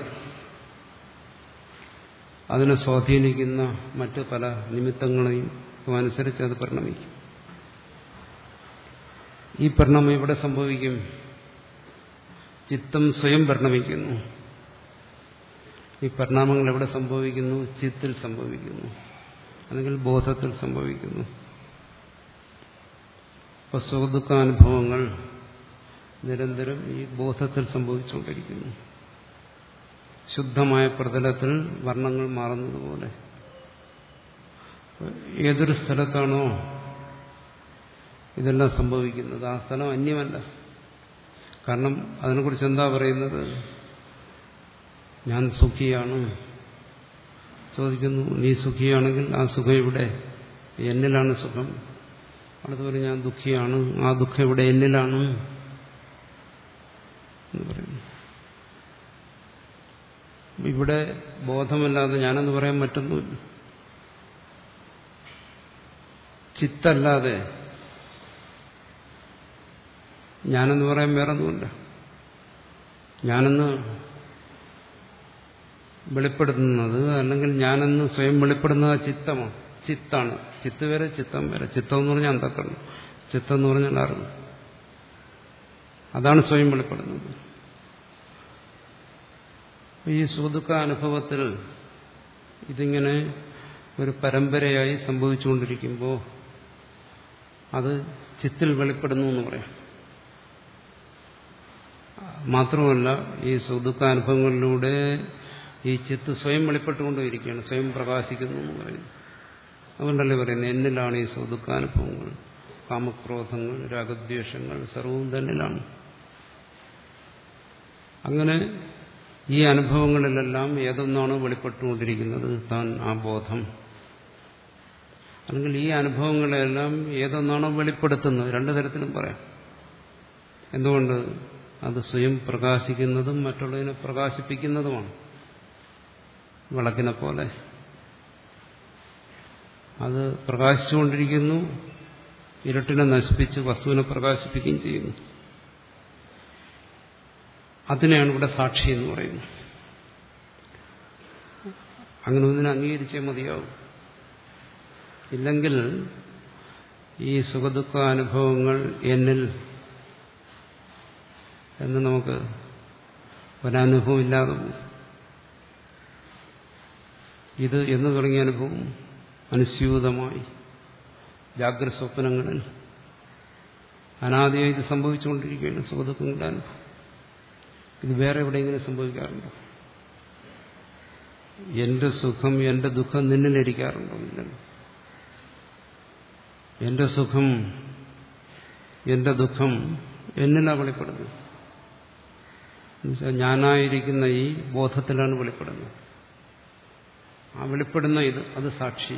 അതിനെ സ്വാധീനിക്കുന്ന മറ്റ് പല നിമിത്തങ്ങളെയും അനുസരിച്ച് അത് പരിണമിക്കും ഈ പരിണാമം എവിടെ സംഭവിക്കും ചിത്തം സ്വയം പരിണമിക്കുന്നു ഈ പരിണാമങ്ങൾ എവിടെ സംഭവിക്കുന്നു ചിത്തിൽ സംഭവിക്കുന്നു അല്ലെങ്കിൽ ബോധത്തിൽ സംഭവിക്കുന്നു അപ്പോൾ സുഖദുഃഖാനുഭവങ്ങൾ നിരന്തരം ഈ ബോധത്തിൽ സംഭവിച്ചുകൊണ്ടിരിക്കുന്നു ശുദ്ധമായ പ്രതലത്തിൽ വർണ്ണങ്ങൾ മാറുന്നതുപോലെ ഏതൊരു സ്ഥലത്താണോ ഇതെല്ലാം സംഭവിക്കുന്നത് ആ സ്ഥലം അന്യമല്ല കാരണം അതിനെക്കുറിച്ച് എന്താ പറയുന്നത് ഞാൻ സുഖിയാണ് ചോദിക്കുന്നു നീ സുഖിയാണെങ്കിൽ ആ സുഖം ഇവിടെ എന്നിലാണ് സുഖം അടുത്തുപോലെ ഞാൻ ദുഃഖിയാണ് ആ ദുഃഖം ഇവിടെ എന്നിലാണ് എന്ന് പറയുന്നു ഇവിടെ ബോധമല്ലാതെ ഞാനെന്ന് പറയാൻ പറ്റുന്നില്ല ചിത്തല്ലാതെ ഞാനെന്ന് പറയാൻ വേറൊന്നുമില്ല ഞാനെന്ന് വെളിപ്പെടുത്തുന്നത് അല്ലെങ്കിൽ ഞാനെന്ന് സ്വയം വെളിപ്പെടുന്നത് ചിത്തമാണ് ചിത്താണ് ചിത്ത് വരെ ചിത്തം വരെ ചിത്തം എന്ന് പറഞ്ഞാൽ അന്തക്കണം ചിത്തം എന്ന് പറഞ്ഞാൽ അറിവ് അതാണ് സ്വയം വെളിപ്പെടുന്നത് ഈ സുദുഃഖ അനുഭവത്തിൽ ഇതിങ്ങനെ ഒരു പരമ്പരയായി സംഭവിച്ചുകൊണ്ടിരിക്കുമ്പോൾ അത് ചിത്തിൽ വെളിപ്പെടുന്നു എന്ന് പറയാം മാത്രമല്ല ഈ സുദുഃഖാനുഭവങ്ങളിലൂടെ ഈ ചിത്ത് സ്വയം വെളിപ്പെട്ടുകൊണ്ടിരിക്കുകയാണ് സ്വയം പ്രകാശിക്കുന്നു എന്ന് പറയുന്നു അതുകൊണ്ടല്ലേ പറയുന്നത് എന്നിലാണ് ഈ സുദുഃഖാനുഭവങ്ങൾ കാമക്രോധങ്ങൾ രാഗദ്വേഷങ്ങൾ സർവവും തന്നിലാണ് അങ്ങനെ ഈ അനുഭവങ്ങളിലെല്ലാം ഏതൊന്നാണ് വെളിപ്പെട്ടുകൊണ്ടിരിക്കുന്നത് താൻ ആ ബോധം അല്ലെങ്കിൽ ഈ അനുഭവങ്ങളെല്ലാം ഏതൊന്നാണോ വെളിപ്പെടുത്തുന്നത് രണ്ടു തരത്തിലും പറയാം എന്തുകൊണ്ട് അത് സ്വയം പ്രകാശിക്കുന്നതും മറ്റുള്ളതിനെ പ്രകാശിപ്പിക്കുന്നതുമാണ് വിളക്കിനെ പോലെ അത് പ്രകാശിച്ചുകൊണ്ടിരിക്കുന്നു ഇരുട്ടിനെ നശിപ്പിച്ച് വസ്തുവിനെ പ്രകാശിപ്പിക്കുകയും ചെയ്യുന്നു അതിനെയാണ് ഇവിടെ സാക്ഷി എന്ന് പറയുന്നത് അങ്ങനെ ഒന്നിനെ അംഗീകരിച്ചേ മതിയാവും ഇല്ലെങ്കിൽ ഈ സുഖദുഃഖ അനുഭവങ്ങൾ എന്നിൽ എന്ന് നമുക്ക് ഒരനുഭവം ഇല്ലാതെ പോകും ഇത് എന്ന് തുടങ്ങിയ അനുഭവം അനുസ്യൂതമായി ജാഗ്രത സ്വപ്നങ്ങളിൽ അനാദിയായി ഇത് സംഭവിച്ചുകൊണ്ടിരിക്കുകയാണ് സുഖദുഃഖങ്ങളുടെ അനുഭവം ഇത് വേറെ എവിടെയെങ്കിലും സംഭവിക്കാറുണ്ടോ എന്റെ സുഖം എന്റെ ദുഃഖം നിന്നിലിരിക്കാറുണ്ടോ ഇല്ലല്ലോ എന്റെ സുഖം എന്റെ ദുഃഖം എന്നിലാണ് വെളിപ്പെടുന്നത് എന്നുവെച്ചാൽ ഞാനായിരിക്കുന്ന ഈ ബോധത്തിലാണ് വെളിപ്പെടുന്നത് ആ വെളിപ്പെടുന്ന ഇത് അത് സാക്ഷി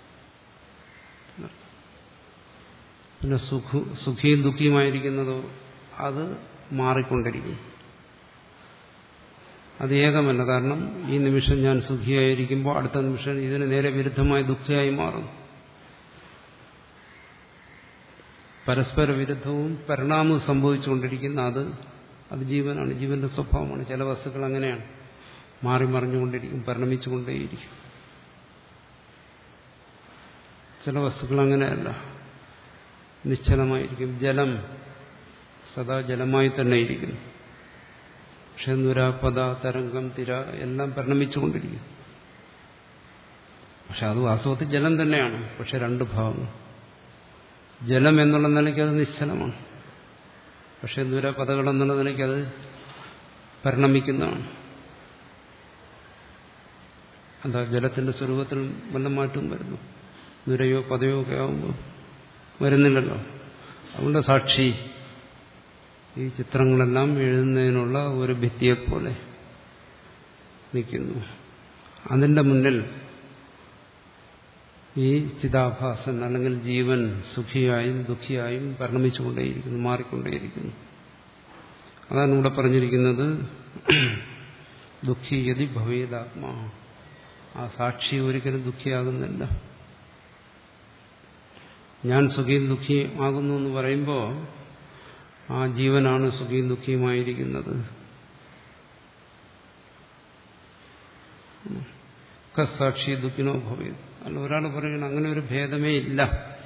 പിന്നെ സുഖ സുഖിയും ദുഃഖിയുമായിരിക്കുന്നതോ അത് മാറിക്കൊണ്ടിരിക്കും അത് ഏകമല്ല കാരണം ഈ നിമിഷം ഞാൻ സുഖിയായിരിക്കുമ്പോൾ അടുത്ത നിമിഷം ഇതിന് നേരെ വിരുദ്ധമായ ദുഃഖിയായി മാറും പരസ്പര വിരുദ്ധവും പരിണാമവും സംഭവിച്ചുകൊണ്ടിരിക്കുന്ന അത് അത് ജീവനാണ് ജീവന്റെ സ്വഭാവമാണ് ചില വസ്തുക്കൾ അങ്ങനെയാണ് മാറി മറിഞ്ഞുകൊണ്ടിരിക്കും പരിണമിച്ചുകൊണ്ടേയിരിക്കും ചില വസ്തുക്കൾ അങ്ങനെയല്ല നിശ്ചലമായിരിക്കും ജലം സദാ ജലമായി തന്നെ ഇരിക്കുന്നു പക്ഷെ നുര പദ തരംഗം തിര എല്ലാം പരിണമിച്ചുകൊണ്ടിരിക്കും പക്ഷെ അത് വാസ്തവത്തിൽ ജലം തന്നെയാണ് പക്ഷെ രണ്ട് ഭാവങ്ങൾ ജലം എന്നുള്ള നിലയ്ക്ക് അത് നിശ്ചലമാണ് പക്ഷെ നുര പദകൾ എന്നുള്ള നിലയ്ക്ക് അത് പരിണമിക്കുന്നതാണ് എന്താ ജലത്തിന്റെ സ്വരൂപത്തിൽ വല്ല മാറ്റവും വരുന്നു നുരയോ പദയോ ഒക്കെ ആകുമ്പോൾ വരുന്നില്ലല്ലോ അതുകൊണ്ട് സാക്ഷി ഈ ചിത്രങ്ങളെല്ലാം എഴുതുന്നതിനുള്ള ഒരു ഭിത്തിയെപ്പോലെ നിൽക്കുന്നു അതിന്റെ മുന്നിൽ ഈ ചിതാഭാസൻ അല്ലെങ്കിൽ ജീവൻ സുഖിയായും ദുഃഖിയായും പരിണമിച്ചുകൊണ്ടേയിരിക്കുന്നു മാറിക്കൊണ്ടേയിരിക്കുന്നു അതാണ് ഇവിടെ പറഞ്ഞിരിക്കുന്നത് ദുഃഖി യതി ഭവേദാത്മാ ആ സാക്ഷി ഒരിക്കലും ദുഃഖിയാകുന്നില്ല ഞാൻ സുഖിയും ദുഃഖിയും ആകുന്നു എന്ന് പറയുമ്പോൾ ആ ജീവനാണ് സുഖിയും ദുഃഖിയുമായിരിക്കുന്നത് സാക്ഷി ദുഃഖിനോ ഭവേ അല്ല ഒരാൾ പറയണം അങ്ങനെ ഒരു ഭേദമേ ഇല്ല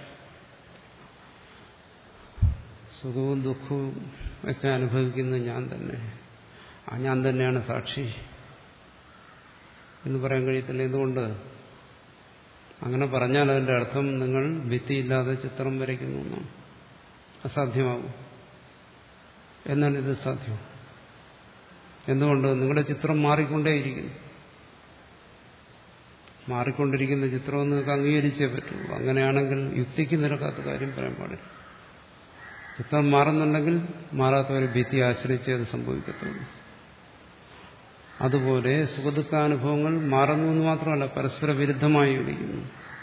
സുഖവും ദുഃഖവും ഒക്കെ അനുഭവിക്കുന്നത് ഞാൻ തന്നെ ആ ഞാൻ തന്നെയാണ് സാക്ഷി എന്ന് പറയാൻ കഴിയത്തില്ല എന്തുകൊണ്ട് അങ്ങനെ പറഞ്ഞാൽ അതിന്റെ അർത്ഥം നിങ്ങൾ ഭിത്തിയില്ലാതെ ചിത്രം വരയ്ക്കുന്നു എന്നാണ് അസാധ്യമാകും എന്നാൽ ഇത് സാധ്യം എന്തുകൊണ്ട് നിങ്ങളുടെ ചിത്രം മാറിക്കൊണ്ടേയിരിക്കുന്നു മാറിക്കൊണ്ടിരിക്കുന്ന ചിത്രം നിങ്ങൾക്ക് അംഗീകരിച്ചേ പറ്റൂ അങ്ങനെയാണെങ്കിൽ യുക്തിക്ക് നിരക്കാത്ത കാര്യം പറയാൻ പാടില്ല ചിത്രം മാറുന്നുണ്ടെങ്കിൽ മാറാത്ത ഒരു ഭിത്തി ആശ്രയിച്ചേ അത് സംഭവിക്കത്തുള്ളൂ അതുപോലെ സുഖദുഃഖാനുഭവങ്ങൾ മാറുന്നു എന്ന് മാത്രമല്ല പരസ്പര വിരുദ്ധമായി ഇരിക്കുന്നു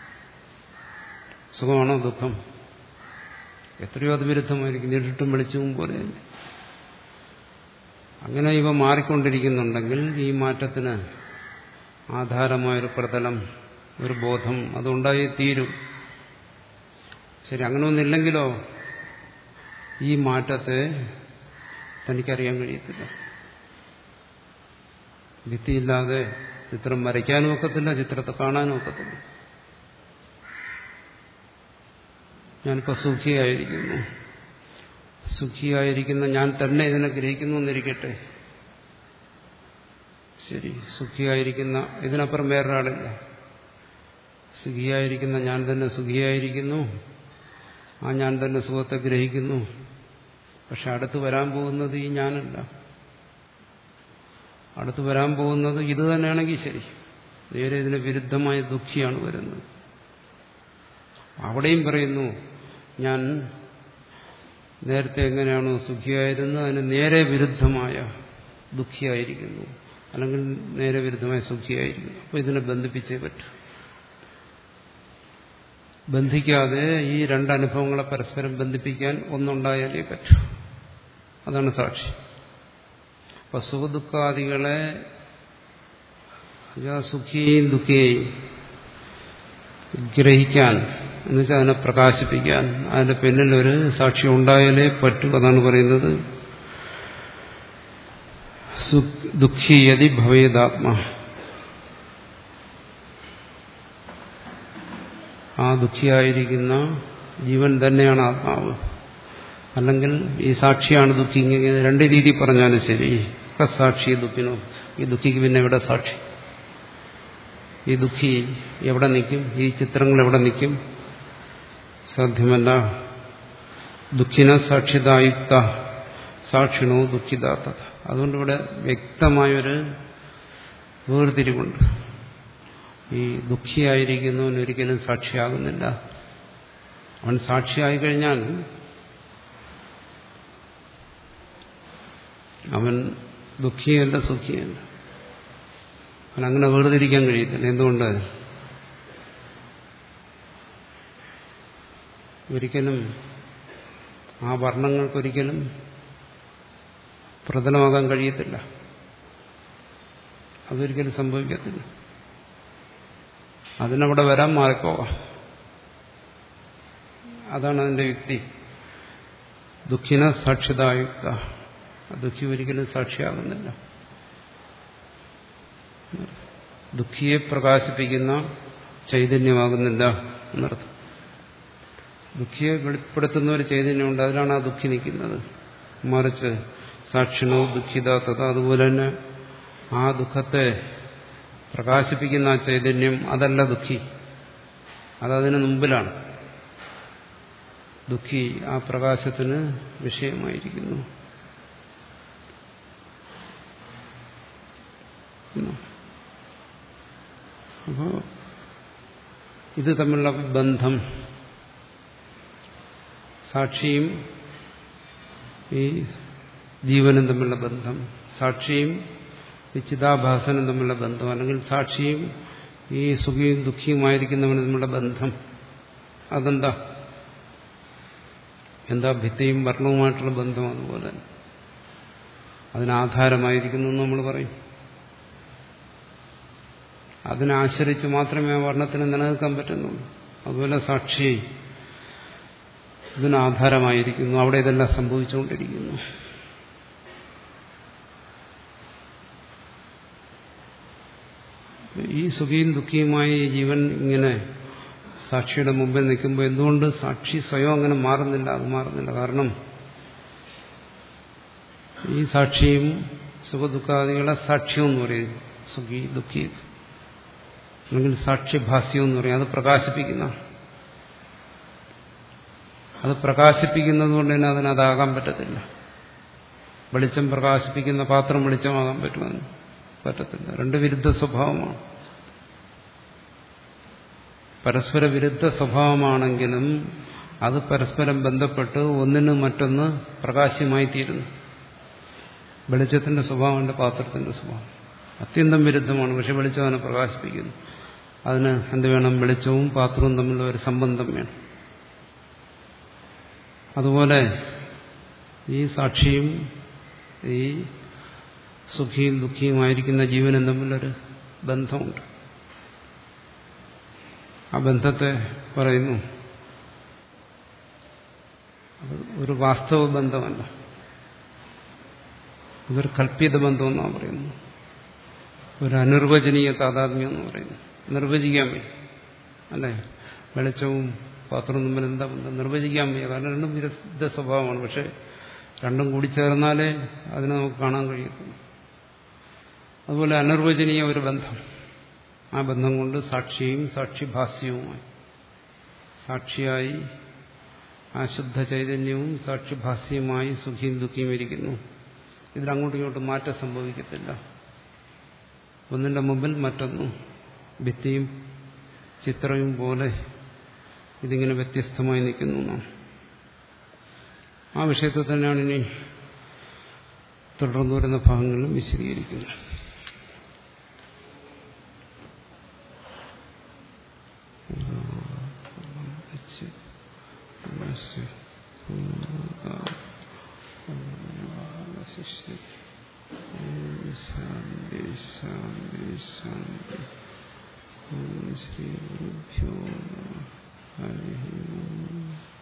സുഖമാണോ ദുഃഖം എത്രയോ അത് വിരുദ്ധമായിരിക്കും ഇരുട്ടും വെളിച്ചവും പോലെ അങ്ങനെ ഇവ മാറിക്കൊണ്ടിരിക്കുന്നുണ്ടെങ്കിൽ ഈ മാറ്റത്തിന് ആധാരമായൊരു പ്രതലം ഒരു ബോധം അതുണ്ടായി തീരും ശരി അങ്ങനെ ഒന്നില്ലെങ്കിലോ ഈ മാറ്റത്തെ തനിക്കറിയാൻ കഴിയത്തില്ല ഭിത്തിയില്ലാതെ ചിത്രം വരയ്ക്കാനും ഒക്കത്തില്ല ചിത്രത്തെ കാണാനും ഒക്കത്തില്ല ഞാനിപ്പോൾ സുഖിയായിരിക്കുന്നു സുഖിയായിരിക്കുന്ന ഞാൻ തന്നെ ഇതിനെ ഗ്രഹിക്കുന്നു എന്നിരിക്കട്ടെ ശരി സുഖിയായിരിക്കുന്ന ഇതിനപ്പുറം വേറൊരാളില്ല സുഖിയായിരിക്കുന്ന ഞാൻ തന്നെ സുഖിയായിരിക്കുന്നു ആ ഞാൻ തന്നെ സുഖത്തെ ഗ്രഹിക്കുന്നു പക്ഷെ അടുത്ത് വരാൻ പോകുന്നത് ഈ ഞാനല്ല അടുത്ത് വരാൻ പോകുന്നത് ഇത് തന്നെയാണെങ്കിൽ ശരി നേരെ ഇതിന് വിരുദ്ധമായ ദുഃഖിയാണ് വരുന്നത് അവിടെയും പറയുന്നു ഞാൻ നേരത്തെ എങ്ങനെയാണോ സുഖിയായിരുന്നത് അതിന് നേരെ വിരുദ്ധമായ ദുഃഖിയായിരിക്കുന്നു അല്ലെങ്കിൽ നേരെ വിരുദ്ധമായ സുഖിയായിരിക്കുന്നു അപ്പോൾ ഇതിനെ ബന്ധിപ്പിച്ചേ പറ്റൂ ബന്ധിക്കാതെ ഈ രണ്ടനുഭവങ്ങളെ പരസ്പരം ബന്ധിപ്പിക്കാൻ ഒന്നുണ്ടായാലേ പറ്റൂ അതാണ് സാക്ഷി അപ്പൊ സുഖദുഃഖാദികളെ സുഖിയെയും ദുഃഖിയെയും ഗ്രഹിക്കാൻ എന്നുവെച്ചാൽ അതിനെ പ്രകാശിപ്പിക്കാൻ അതിന്റെ പിന്നിൽ ഒരു സാക്ഷി ഉണ്ടായാലേ പറ്റൂ അതാണ് പറയുന്നത് ദുഃഖിയതി ഭവേദാത്മ ആ ദുഃഖിയായിരിക്കുന്ന ജീവൻ തന്നെയാണ് ആത്മാവ് അല്ലെങ്കിൽ ഈ സാക്ഷിയാണ് ദുഃഖി ഇങ്ങനെ രണ്ട് രീതി പറഞ്ഞാലും ശരി സാക്ഷി ദുഃഖിനോ ഈ ദുഃഖിക്ക് പിന്നെ എവിടെ സാക്ഷി ഈ ദുഃഖി എവിടെ നിൽക്കും ഈ ചിത്രങ്ങൾ എവിടെ നിൽക്കും സാധ്യമല്ല ദുഃഖിന സാക്ഷിതായുക്ത സാക്ഷിണോ ദുഃഖിതാത്ത അതുകൊണ്ട് ഇവിടെ വ്യക്തമായൊരു വേർതിരിവുണ്ട് ഈ ദുഃഖിയായിരിക്കുന്നവൻ ഒരിക്കലും സാക്ഷിയാകുന്നില്ല അവൻ സാക്ഷിയായി കഴിഞ്ഞാൽ അവൻ ദുഃഖിയല്ല സുഖിയല്ല അവൻ അങ്ങനെ വേർതിരിക്കാൻ കഴിയത്തില്ല എന്തുകൊണ്ട് ഒരിക്കലും ആ വർണ്ണങ്ങൾക്കൊരിക്കലും പ്രതലമാകാൻ കഴിയത്തില്ല അതൊരിക്കലും സംഭവിക്കത്തില്ല അതിനവിടെ വരാൻ മാറിപ്പോകാം അതാണ് അതിന്റെ യുക്തി ദുഃഖിന സാക്ഷിതായുക്ത ദുഃഖി ഒരിക്കലും സാക്ഷിയാകുന്നില്ല ദുഃഖിയെ പ്രകാശിപ്പിക്കുന്ന ചൈതന്യമാകുന്നില്ല എന്നർത്ഥം ദുഃഖിയെ വെളിപ്പെടുത്തുന്ന ഒരു ചൈതന്യമുണ്ട് അതിലാണ് ആ ദുഃഖി നിൽക്കുന്നത് മറിച്ച് സാക്ഷിണോ ദുഃഖിത തഥ അതുപോലെ തന്നെ ആ ദുഃഖത്തെ പ്രകാശിപ്പിക്കുന്ന ആ ചൈതന്യം അതല്ല ദുഃഖി അതതിന് മുമ്പിലാണ് ദുഃഖി ആ പ്രകാശത്തിന് വിഷയമായിരിക്കുന്നു അപ്പോ ഇത് തമ്മിലുള്ള ബന്ധം സാക്ഷിയും ഈ ജീവനും തമ്മിലുള്ള ബന്ധം സാക്ഷിയും ഈ ചിതാഭാസനും തമ്മിലുള്ള ബന്ധം അല്ലെങ്കിൽ സാക്ഷിയും ഈ സുഖിയും ദുഃഖിയുമായിരിക്കുന്നവനും തമ്മിലുള്ള ബന്ധം അതെന്താ എന്താ ഭിത്തിയും വർണ്ണവുമായിട്ടുള്ള ബന്ധം അതുപോലെ അതിനാധാരമായിരിക്കുന്നു എന്ന് നമ്മൾ പറയും അതിനാശ്രയിച്ച് മാത്രമേ ആ വർണ്ണത്തിന് നിലനിൽക്കാൻ പറ്റുന്നുള്ളൂ അതുപോലെ സാക്ഷി ഇതിനാധാരമായിരിക്കുന്നു അവിടെ ഇതെല്ലാം സംഭവിച്ചുകൊണ്ടിരിക്കുന്നു ഈ സുഖിയും ദുഃഖിയുമായി ജീവൻ ഇങ്ങനെ സാക്ഷിയുടെ മുമ്പിൽ നിൽക്കുമ്പോൾ എന്തുകൊണ്ട് സാക്ഷി സ്വയം അങ്ങനെ മാറുന്നില്ല അത് മാറുന്നില്ല കാരണം ഈ സാക്ഷിയും സുഖദുഃഖാദികളെ സാക്ഷ്യം എന്ന് പറയും സുഖി ദുഃഖി അല്ലെങ്കിൽ സാക്ഷ്യഭാസ്യം എന്ന് പറയും അത് പ്രകാശിപ്പിക്കുന്ന അത് പ്രകാശിപ്പിക്കുന്നത് കൊണ്ട് തന്നെ അതിനതാകാൻ പറ്റത്തില്ല വെളിച്ചം പ്രകാശിപ്പിക്കുന്ന പാത്രം വെളിച്ചമാകാൻ പറ്റുമെന്ന് പറ്റത്തില്ല രണ്ട് വിരുദ്ധ സ്വഭാവമാണ് പരസ്പര വിരുദ്ധ സ്വഭാവമാണെങ്കിലും അത് പരസ്പരം ബന്ധപ്പെട്ട് ഒന്നിന് മറ്റൊന്ന് പ്രകാശ്യമായി തീരുന്നു വെളിച്ചത്തിന്റെ സ്വഭാവമുണ്ട് പാത്രത്തിന്റെ സ്വഭാവം അത്യന്തം വിരുദ്ധമാണ് പക്ഷെ വെളിച്ചം അതിനെ പ്രകാശിപ്പിക്കുന്നു അതിന് എന്ത് വേണം വെളിച്ചവും പാത്രവും തമ്മിലുള്ള ഒരു സംബന്ധം വേണം അതുപോലെ ഈ സാക്ഷിയും ഈ സുഖിയും ദുഃഖിയുമായിരിക്കുന്ന ജീവനും തമ്മിലൊരു ബന്ധമുണ്ട് ആ ബന്ധത്തെ പറയുന്നു അത് ഒരു വാസ്തവ ബന്ധമല്ല ഇതൊരു കൽപ്പിത ബന്ധമെന്നാണ് പറയുന്നത് ഒരു അനിർവചനീയ താതാത്മ്യം എന്ന് പറയുന്നു നിർവചിക്കാൻ വയ്യ അല്ലേ വെളിച്ചവും പാത്രവും തമ്മിൽ എന്താ ബന്ധം നിർവചിക്കാൻ വയ്യ കാരണം രണ്ടും വിരുദ്ധ സ്വഭാവമാണ് പക്ഷെ രണ്ടും കൂടി ചേർന്നാലേ അതിനെ നമുക്ക് കാണാൻ കഴിയത്തുള്ളൂ അതുപോലെ അനിർവചനീയ ഒരു ബന്ധം ആ ബന്ധം കൊണ്ട് സാക്ഷിയും സാക്ഷിഭാസ്യവുമായി സാക്ഷിയായി ആ ശുദ്ധ ചൈതന്യവും സാക്ഷിഭാസ്യമായി സുഖിയും ദുഃഖിയും ഇരിക്കുന്നു ഇതിലങ്ങോട്ടും ഇങ്ങോട്ടും മാറ്റം സംഭവിക്കത്തില്ല ഒന്നിന്റെ മുമ്പിൽ മറ്റൊന്നും ഭിത്തിയും ചിത്രവും പോലെ ഇതിങ്ങനെ വ്യത്യസ്തമായി നിൽക്കുന്നു എന്നാണ് ആ വിഷയത്തെ തന്നെയാണ് ഇനി തുടർന്നു വരുന്ന ഭാഗങ്ങളിലും വിശദീകരിക്കുന്നത് ശാന്തി ശാന്തി ശാന്തി ശ്രീ ഗുരുഭ്യോ ഹരി